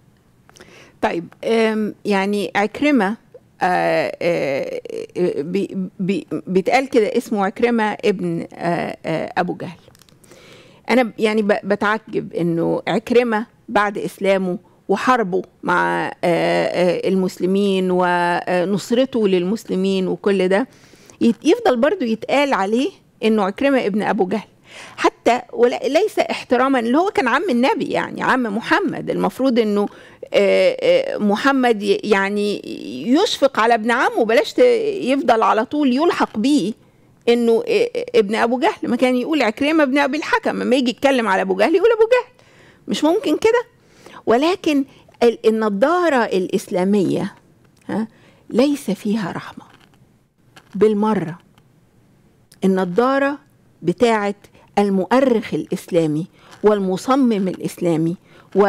طيب أم، يعني عكرمة آه، آه، آه، بي- بي- بيتقال كده اسمه عكرمة ابن آه، آه، أبو جهل أنا ب- يعني ب- بتعجب إنه عكرمة بعد إسلامه وحربه مع آه، آه، المسلمين ونصرته للمسلمين وكل ده يت- يفضل برضو يتقال عليه إنه عكرمة ابن أبو جهل حتى حتى ولا ليس احتراما اللي هو كان عم النبي يعني عم محمد المفروض انه آه، آه، محمد ي- يعني يشفق على ابن عمه بلاش ت- يفضل على طول يلحق بيه انه آه، آه، ابن ابو جهل ما كان يقول عكرمه ابن ابي الحكم لما يجي يتكلم على ابو جهل يقول ابو جهل مش ممكن كده ولكن ال- النضاره الاسلاميه ها ليس فيها رحمه بالمره النضاره بتاعه المؤرخ الاسلامي والمصمم الاسلامي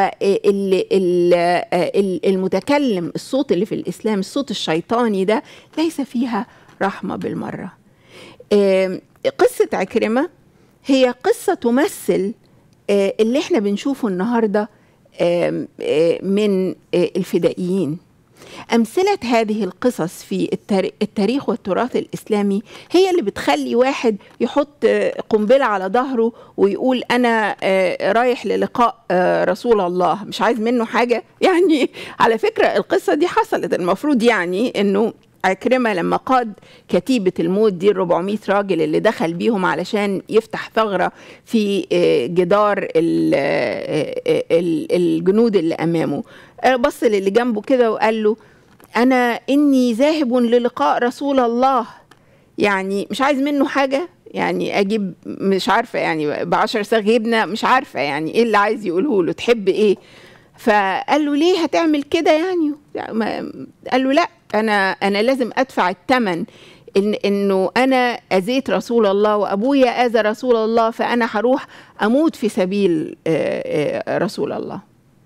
والمتكلم الصوت اللي في الاسلام الصوت الشيطاني ده ليس فيها رحمه بالمره آم، قصه عكرمه هي قصه تمثل آه، اللي احنا بنشوفه النهارده آم، آه، من آه، الفدائيين أمثلة هذه القصص في التار- التاريخ والتراث الإسلامي هي اللي بتخلي واحد يحط آه، قنبلة على ظهره ويقول أنا آه، رايح للقاء آه، رسول الله مش عايز منه حاجة يعني على فكرة القصة دي حصلت المفروض يعني أنه عكرمة لما قاد كتيبة الموت دي ال 400 راجل اللي دخل بيهم علشان يفتح ثغرة في آه، جدار ال- آه، آه، ال- الجنود اللي أمامه آه، بص للي جنبه كده وقال له أنا إني ذاهب للقاء رسول الله يعني مش عايز منه حاجة يعني أجيب مش عارفة يعني بعشر صاغ جبنة مش عارفة يعني إيه اللي عايز يقوله له تحب إيه فقال له ليه هتعمل كده يعني ما- قال له لا انا انا لازم ادفع الثمن إن انه انا اذيت رسول الله وابويا اذى رسول الله فانا هروح اموت في سبيل آه، آه، رسول الله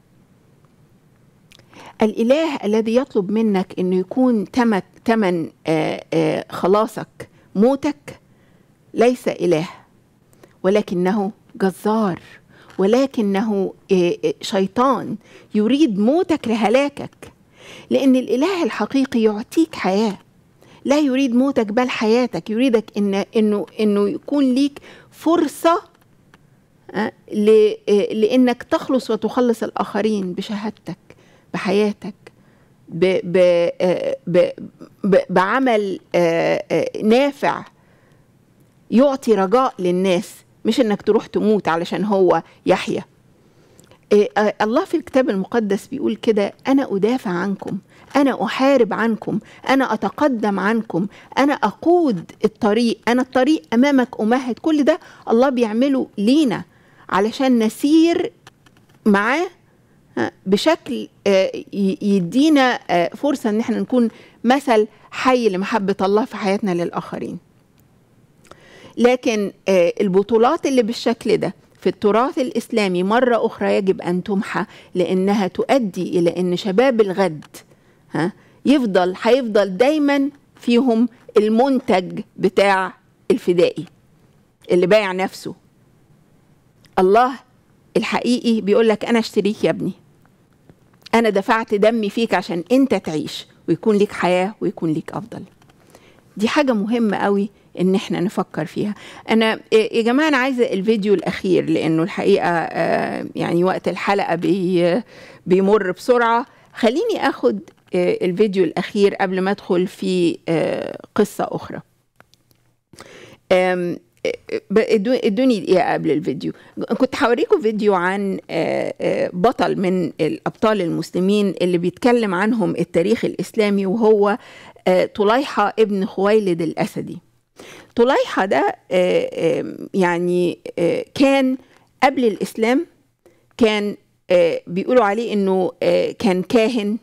الاله الذي يطلب منك انه يكون تمت تمن آه، آه، خلاصك موتك ليس اله ولكنه جزار ولكنه آه، آه، شيطان يريد موتك لهلاكك لان الاله الحقيقي يعطيك حياه لا يريد موتك بل حياتك يريدك ان انه انه يكون ليك فرصه آه، ل- آه، لانك تخلص وتخلص الاخرين بشهادتك بحياتك ب ب آه، ب ب بعمل آه، آه، نافع يعطي رجاء للناس مش انك تروح تموت علشان هو يحيا إيه، آه، الله في الكتاب المقدس بيقول كده انا ادافع عنكم انا احارب عنكم انا اتقدم عنكم انا اقود الطريق انا الطريق امامك امهد كل ده الله بيعمله لينا علشان نسير معاه آه، بشكل آه، ي- يدينا آه، فرصه ان احنا نكون مثل حي لمحبه الله في حياتنا للاخرين لكن آه، البطولات اللي بالشكل ده في التراث الإسلامي مرة أخرى يجب أن تمحى لأنها تؤدي إلى أن شباب الغد ها يفضل هيفضل دايما فيهم المنتج بتاع الفدائي اللي بايع نفسه الله الحقيقي بيقول لك أنا اشتريك يا ابني أنا دفعت دمي فيك عشان أنت تعيش ويكون ليك حياة ويكون ليك أفضل دي حاجة مهمة قوي ان احنا نفكر فيها انا إيه يا جماعة انا عايزة الفيديو الاخير لانه الحقيقة آه، يعني وقت الحلقة بي بيمر بسرعة خليني اخد آه، الفيديو الاخير قبل ما ادخل في آه، قصة اخرى آم، ب- ادو- ادوني دقيقة قبل الفيديو كنت هوريكم فيديو عن آه، آه، بطل من الأبطال المسلمين اللي بيتكلم عنهم التاريخ الإسلامي وهو آه، طليحة ابن خويلد الأسدي طليحة ده آه، آه، يعني آه، كان قبل الإسلام كان آه، بيقولوا عليه إنه آه، كان كاهن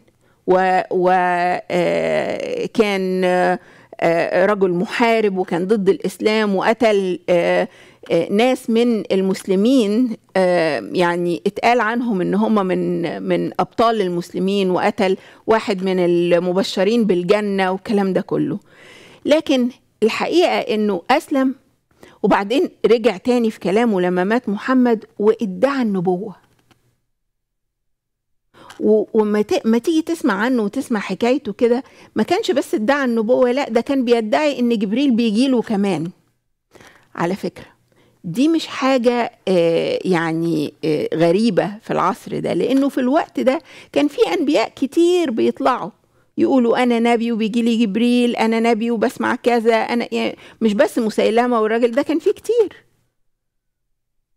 وكان رجل محارب وكان ضد الإسلام وقتل آه، آه، ناس من المسلمين آه، يعني اتقال عنهم ان هم من من ابطال المسلمين وقتل واحد من المبشرين بالجنه والكلام ده كله لكن الحقيقه انه اسلم وبعدين رجع تاني في كلامه لما مات محمد وادعى النبوه و- وما ت- ما تيجي تسمع عنه وتسمع حكايته كده ما كانش بس ادعى النبوه لا ده كان بيدعي ان جبريل بيجي له كمان على فكره دي مش حاجة آه، يعني آه، غريبة في العصر ده لأنه في الوقت ده كان في أنبياء كتير بيطلعوا يقولوا أنا نبي وبيجي لي جبريل أنا نبي وبسمع كذا أنا يعني مش بس مسيلمة والراجل ده كان فيه كتير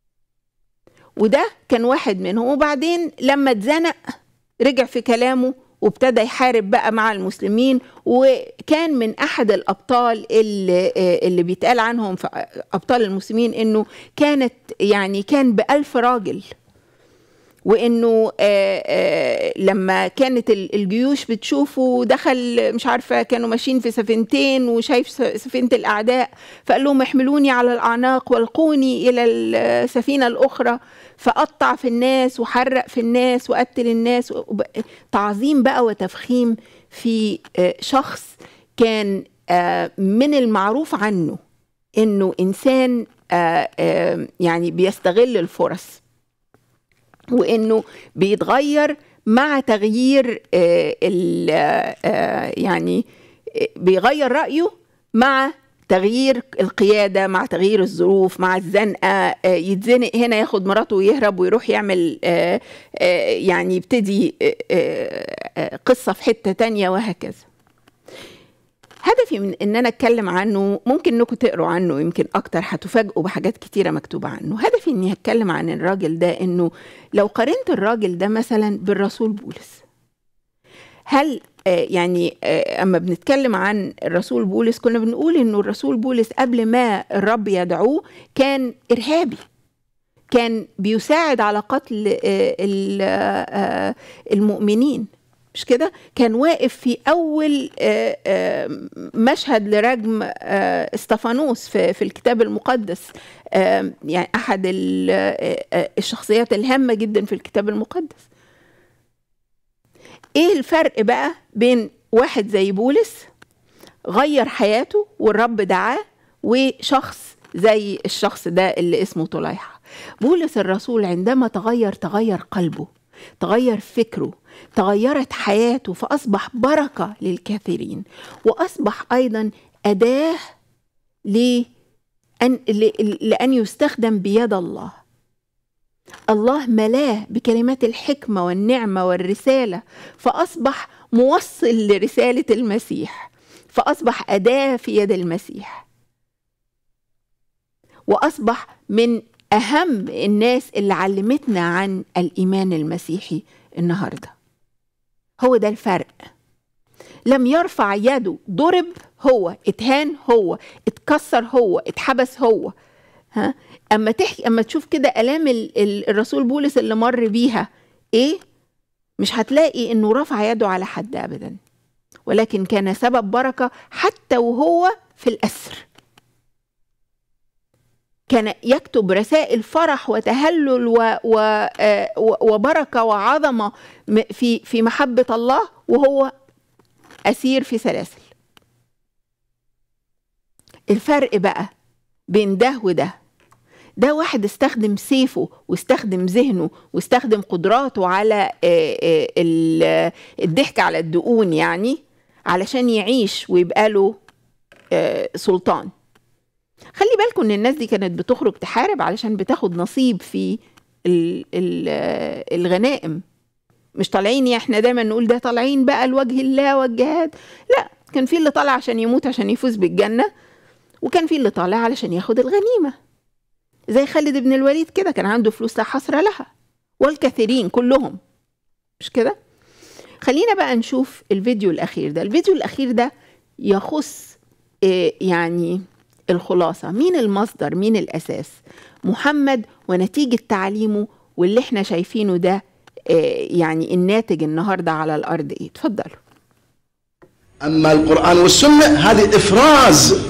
وده كان واحد منهم وبعدين لما اتزنق رجع في كلامه وابتدى يحارب بقى مع المسلمين وكان من احد الابطال اللي, اللي بيتقال عنهم في ابطال المسلمين انه كانت يعني كان بألف راجل وانه آآ آآ لما كانت الجيوش بتشوفه دخل مش عارفه كانوا ماشيين في سفينتين وشايف سفينه الاعداء فقال لهم احملوني على الاعناق والقوني الى السفينه الاخرى فقطع في الناس وحرق في الناس وقتل الناس تعظيم بقى وتفخيم في شخص كان من المعروف عنه انه انسان يعني بيستغل الفرص وانه بيتغير مع تغيير يعني بيغير رايه مع تغيير القيادة مع تغيير الظروف مع الزنقة يتزنق هنا ياخد مراته ويهرب ويروح يعمل يعني يبتدي قصة في حتة تانية وهكذا هدفي من ان انا اتكلم عنه ممكن انكم تقروا عنه يمكن اكتر هتفاجئوا بحاجات كتيره مكتوبه عنه هدفي اني هتكلم عن الراجل ده انه لو قارنت الراجل ده مثلا بالرسول بولس هل آه يعني آه اما بنتكلم عن الرسول بولس كنا بنقول انه الرسول بولس قبل ما الرب يدعوه كان ارهابي كان بيساعد على قتل آه المؤمنين مش كده كان واقف في اول مشهد لرجم استفانوس في, في الكتاب المقدس يعني احد الشخصيات الهامه جدا في الكتاب المقدس ايه الفرق بقى بين واحد زي بولس غير حياته والرب دعاه وشخص زي الشخص ده اللي اسمه طليحه بولس الرسول عندما تغير تغير قلبه تغير فكره تغيرت حياته فأصبح بركة للكثيرين وأصبح أيضا أداة لأن, لأن يستخدم بيد الله الله ملاه بكلمات الحكمة والنعمة والرسالة فأصبح موصل لرسالة المسيح فأصبح أداة في يد المسيح وأصبح من أهم الناس اللي علمتنا عن الإيمان المسيحي النهارده هو ده الفرق لم يرفع يده ضرب هو اتهان هو اتكسر هو اتحبس هو ها اما تحكي اما تشوف كده الام الرسول بولس اللي مر بيها ايه مش هتلاقي انه رفع يده على حد ابدا ولكن كان سبب بركه حتى وهو في الاسر كان يكتب رسائل فرح وتهلل و و وبركه وعظمه في في محبه الله وهو اسير في سلاسل. الفرق بقى بين ده وده ده واحد استخدم سيفه واستخدم ذهنه واستخدم قدراته على الضحك على الدقون يعني علشان يعيش ويبقى له سلطان خلي بالكم ان الناس دي كانت بتخرج تحارب علشان بتاخد نصيب في ال ال الغنائم مش طالعين احنا دايما نقول ده طالعين بقى لوجه الله والجهاد لا كان في اللي طالع عشان يموت عشان يفوز بالجنة وكان في اللي طالع علشان ياخد الغنيمة زي خالد بن الوليد كده كان عنده فلوس لا حصر لها والكثيرين كلهم مش كده خلينا بقى نشوف الفيديو الأخير ده الفيديو الأخير ده يخص يعني الخلاصة مين المصدر مين الأساس محمد ونتيجة تعليمه واللي احنا شايفينه ده يعني الناتج النهاردة على الأرض ايه اتفضلوا أما القرآن والسنة هذه إفراز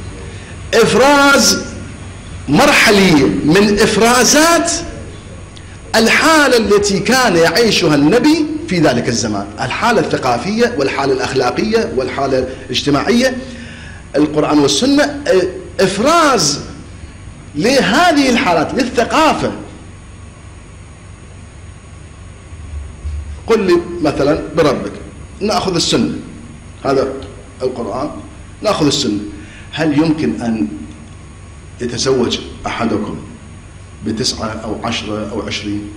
إفراز مرحلي من إفرازات الحالة التي كان يعيشها النبي في ذلك الزمان الحالة الثقافية والحالة الأخلاقية والحالة الاجتماعية القرآن والسنة إفراز لهذه الحالات للثقافة قل لي مثلا بربك نأخذ السنة هذا القرآن نأخذ السنة هل يمكن أن يتزوج أحدكم بتسعة أو عشرة أو عشرين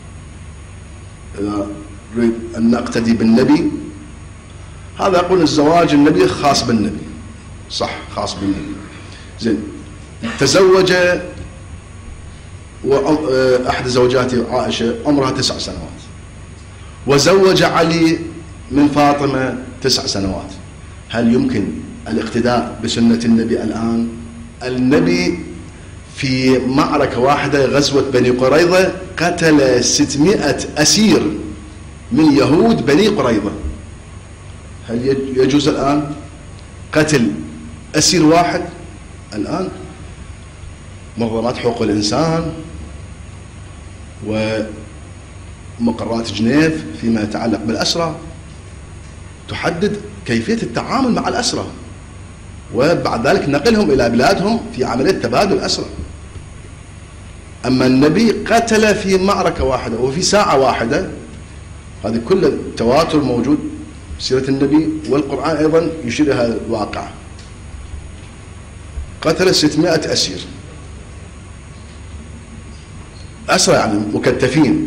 إذا نريد أن نقتدي بالنبي هذا يقول الزواج النبي خاص بالنبي صح خاص بالنبي زين تزوج وأحد زوجاته عائشة عمرها تسع سنوات وزوج علي من فاطمة تسع سنوات هل يمكن الاقتداء بسنة النبي الآن النبي في معركة واحدة غزوة بني قريظة قتل 600 أسير من يهود بني قريظة هل يجوز الآن قتل أسير واحد الآن منظمات حقوق الإنسان ومقررات جنيف فيما يتعلق بالأسرى تحدد كيفية التعامل مع الأسرى وبعد ذلك نقلهم إلى بلادهم في عملية تبادل أسرى أما النبي قتل في معركة واحدة وفي ساعة واحدة هذه كل التواتر موجود سيرة النبي والقرآن أيضا يشير إلى هذا الواقع قتل 600 أسير أسرى يعني مكتفين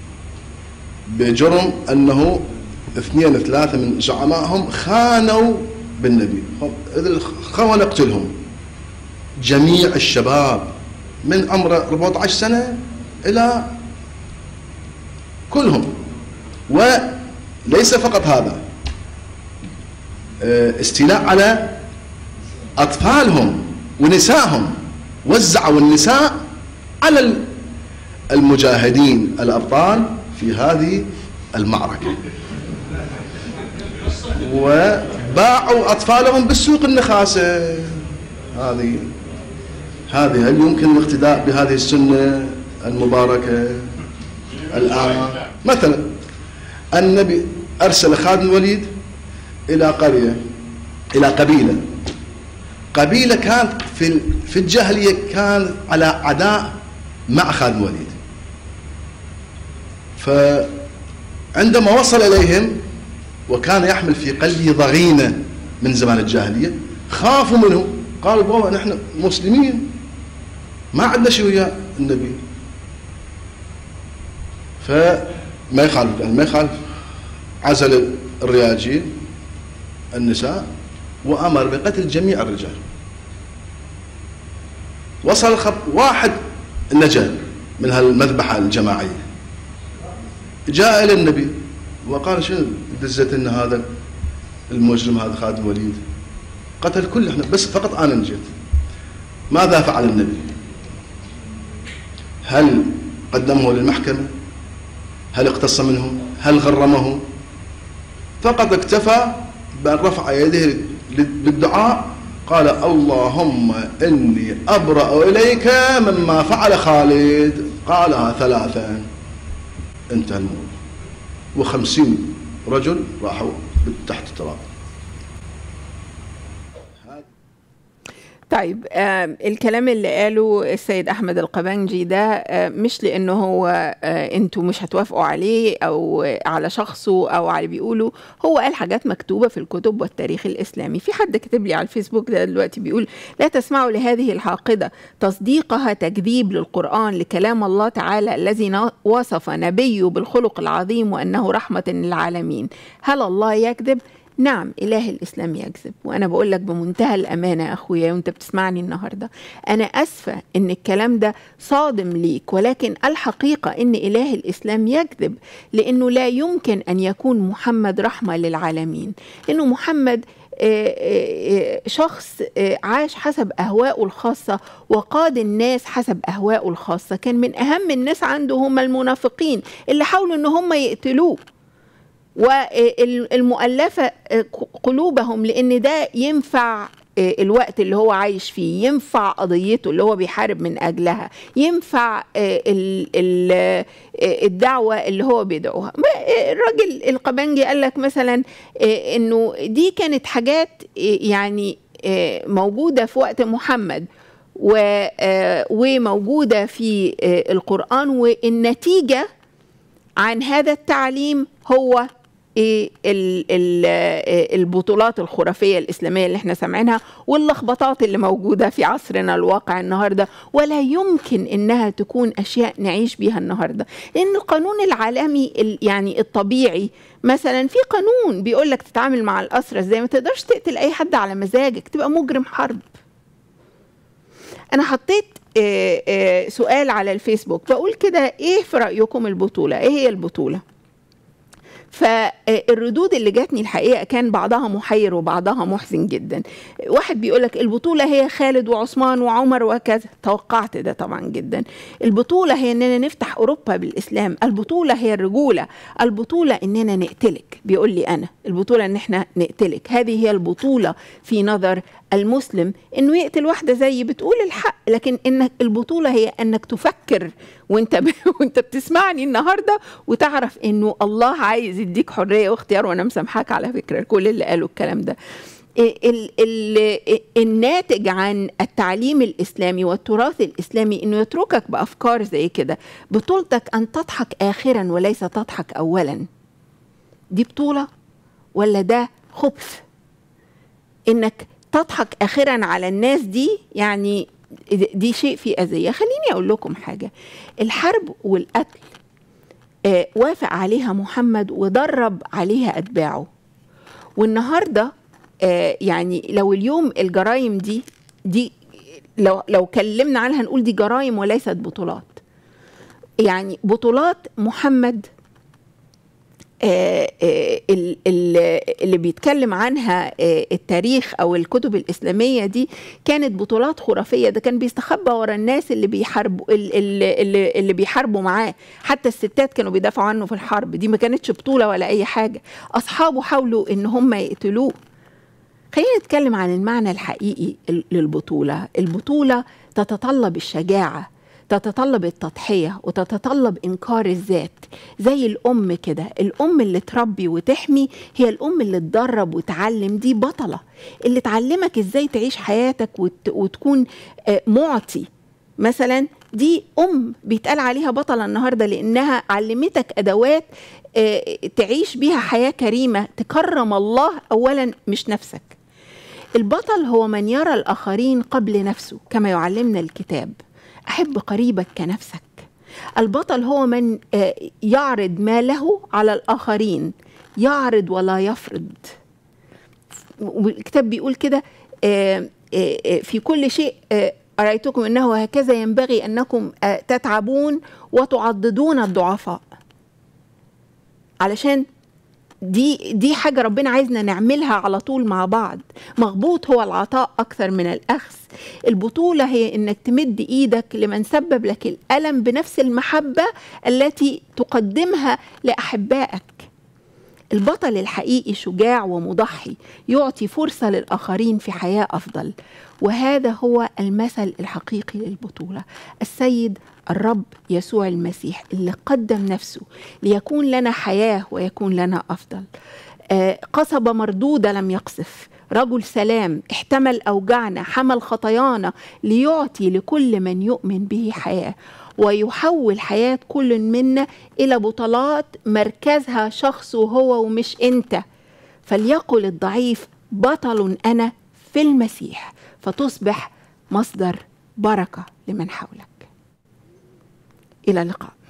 بجرم أنه اثنين ثلاثة من زعمائهم خانوا بالنبي خونوا نقتلهم جميع الشباب من عمر 14 سنة إلى كلهم وليس فقط هذا آه، استيلاء على أطفالهم ونسائهم وزعوا النساء على المجاهدين الأبطال في هذه المعركة وباعوا أطفالهم بالسوق النخاسة هذه هذه هل يمكن الاقتداء بهذه السنة المباركة الآن مثلا النبي أرسل خالد الوليد إلى قرية إلى قبيلة قبيلة كانت في في الجاهلية كان على عداء مع خالد الوليد فعندما وصل إليهم وكان يحمل في قلبه ضغينة من زمان الجاهلية خافوا منه قالوا بابا نحن مسلمين ما عندنا شيء ويا النبي فما يخالف يعني ما يخالف عزل الرياجين النساء وأمر بقتل جميع الرجال وصل الخط واحد نجا من هالمذبحة الجماعية جاء إلى النبي وقال شنو دزت لنا هذا المجرم هذا خالد الوليد قتل كل احنا بس فقط انا نجيت ماذا فعل النبي هل قدمه للمحكمة هل اقتص منه هل غرمه فقط اكتفى بأن رفع يديه بالدعاء قال اللهم إني أبرأ إليك مما فعل خالد قالها ثلاثا انتهى الموضوع وخمسين رجل راحوا تحت التراب طيب آه الكلام اللي قاله السيد احمد القبنجي ده آه مش لانه هو آه انتوا مش هتوافقوا عليه او على شخصه او على بيقوله هو قال حاجات مكتوبه في الكتب والتاريخ الاسلامي في حد كتب لي على الفيسبوك ده دلوقتي بيقول لا تسمعوا لهذه الحاقده تصديقها تكذيب للقران لكلام الله تعالى الذي وصف نبيه بالخلق العظيم وانه رحمه للعالمين هل الله يكذب نعم إله الإسلام يكذب وأنا بقول لك بمنتهى الأمانة يا أخويا وأنت بتسمعني النهاردة أنا أسفة إن الكلام ده صادم ليك ولكن الحقيقة إن إله الإسلام يكذب لأنه لا يمكن أن يكون محمد رحمة للعالمين إنه محمد شخص عاش حسب أهوائه الخاصة وقاد الناس حسب أهوائه الخاصة كان من أهم الناس عنده هم المنافقين اللي حاولوا إن هم يقتلوه والمؤلفة قلوبهم لأن ده ينفع الوقت اللي هو عايش فيه ينفع قضيته اللي هو بيحارب من أجلها ينفع الدعوة اللي هو بيدعوها الراجل القبنجي قال لك مثلا انه دي كانت حاجات يعني موجودة في وقت محمد وموجودة في القرآن والنتيجة عن هذا التعليم هو ايه البطولات الخرافيه الاسلاميه اللي احنا سامعينها واللخبطات اللي موجوده في عصرنا الواقع النهارده ولا يمكن انها تكون اشياء نعيش بيها النهارده لان القانون العالمي يعني الطبيعي مثلا في قانون بيقول لك تتعامل مع الاسرى ازاي ما تقدرش تقتل اي حد على مزاجك تبقى مجرم حرب انا حطيت آه، آه، سؤال على الفيسبوك بقول كده ايه في رايكم البطوله ايه هي البطوله فالردود اللي جاتني الحقيقه كان بعضها محير وبعضها محزن جدا واحد بيقولك البطوله هي خالد وعثمان وعمر وكذا توقعت ده طبعا جدا البطوله هي اننا نفتح اوروبا بالاسلام البطوله هي الرجوله البطوله اننا نقتلك بيقول لي انا البطوله ان احنا نقتلك هذه هي البطوله في نظر المسلم انه يقتل واحده زي بتقول الحق لكن ان البطوله هي انك تفكر وانت ب... وانت بتسمعني النهارده وتعرف انه الله عايز يديك حريه واختيار وانا مسامحاك على فكره كل اللي قالوا الكلام ده ال ال الناتج عن التعليم الاسلامي والتراث الاسلامي انه يتركك بافكار زي كده بطولتك ان تضحك اخرا وليس تضحك اولا دي بطوله ولا ده خبث انك تضحك اخرا على الناس دي يعني دي شيء في اذيه خليني اقول لكم حاجه الحرب والقتل آه وافق عليها محمد ودرب عليها اتباعه والنهارده آه يعني لو اليوم الجرائم دي دي لو لو كلمنا عنها نقول دي جرائم وليست بطولات يعني بطولات محمد آه، آه، ال- ال- اللي بيتكلم عنها آه، التاريخ او الكتب الاسلاميه دي كانت بطولات خرافيه ده كان بيستخبى ورا الناس اللي بيحاربوا ال- ال- اللي, اللي بيحاربوا معاه حتى الستات كانوا بيدافعوا عنه في الحرب دي ما كانتش بطوله ولا اي حاجه اصحابه حاولوا ان هم يقتلوه خلينا نتكلم عن المعنى الحقيقي ال- للبطولة البطولة تتطلب الشجاعة تتطلب التضحية وتتطلب إنكار الذات زي الأم كده الأم اللي تربي وتحمي هي الأم اللي تدرب وتعلم دي بطلة اللي تعلمك إزاي تعيش حياتك وت... وتكون آه، معطي مثلا دي ام بيتقال عليها بطله النهارده لانها علمتك ادوات آه، تعيش بيها حياه كريمه تكرم الله اولا مش نفسك البطل هو من يرى الاخرين قبل نفسه كما يعلمنا الكتاب احب قريبك كنفسك البطل هو من آه، يعرض ما له على الاخرين يعرض ولا يفرض والكتاب بيقول كده آه، آه، آه، في كل شيء آه، أرأيتكم أنه هكذا ينبغي أنكم آه، تتعبون وتعضدون الضعفاء علشان دي دي حاجة ربنا عايزنا نعملها على طول مع بعض مغبوط هو العطاء أكثر من الأخذ البطولة هي إنك تمد إيدك لمن سبب لك الألم بنفس المحبة التي تقدمها لأحبائك البطل الحقيقي شجاع ومضحي يعطي فرصة للآخرين في حياة أفضل وهذا هو المثل الحقيقي للبطولة السيد الرب يسوع المسيح اللي قدم نفسه ليكون لنا حياة ويكون لنا أفضل آه، قصبة مردودة لم يقصف رجل سلام احتمل أوجعنا حمل خطايانا ليعطي لكل من يؤمن به حياة ويحول حياة كل منا إلى بطولات مركزها شخصه هو ومش أنت فليقل الضعيف بطل أنا في المسيح فتصبح مصدر بركة لمن حولك إلى اللقاء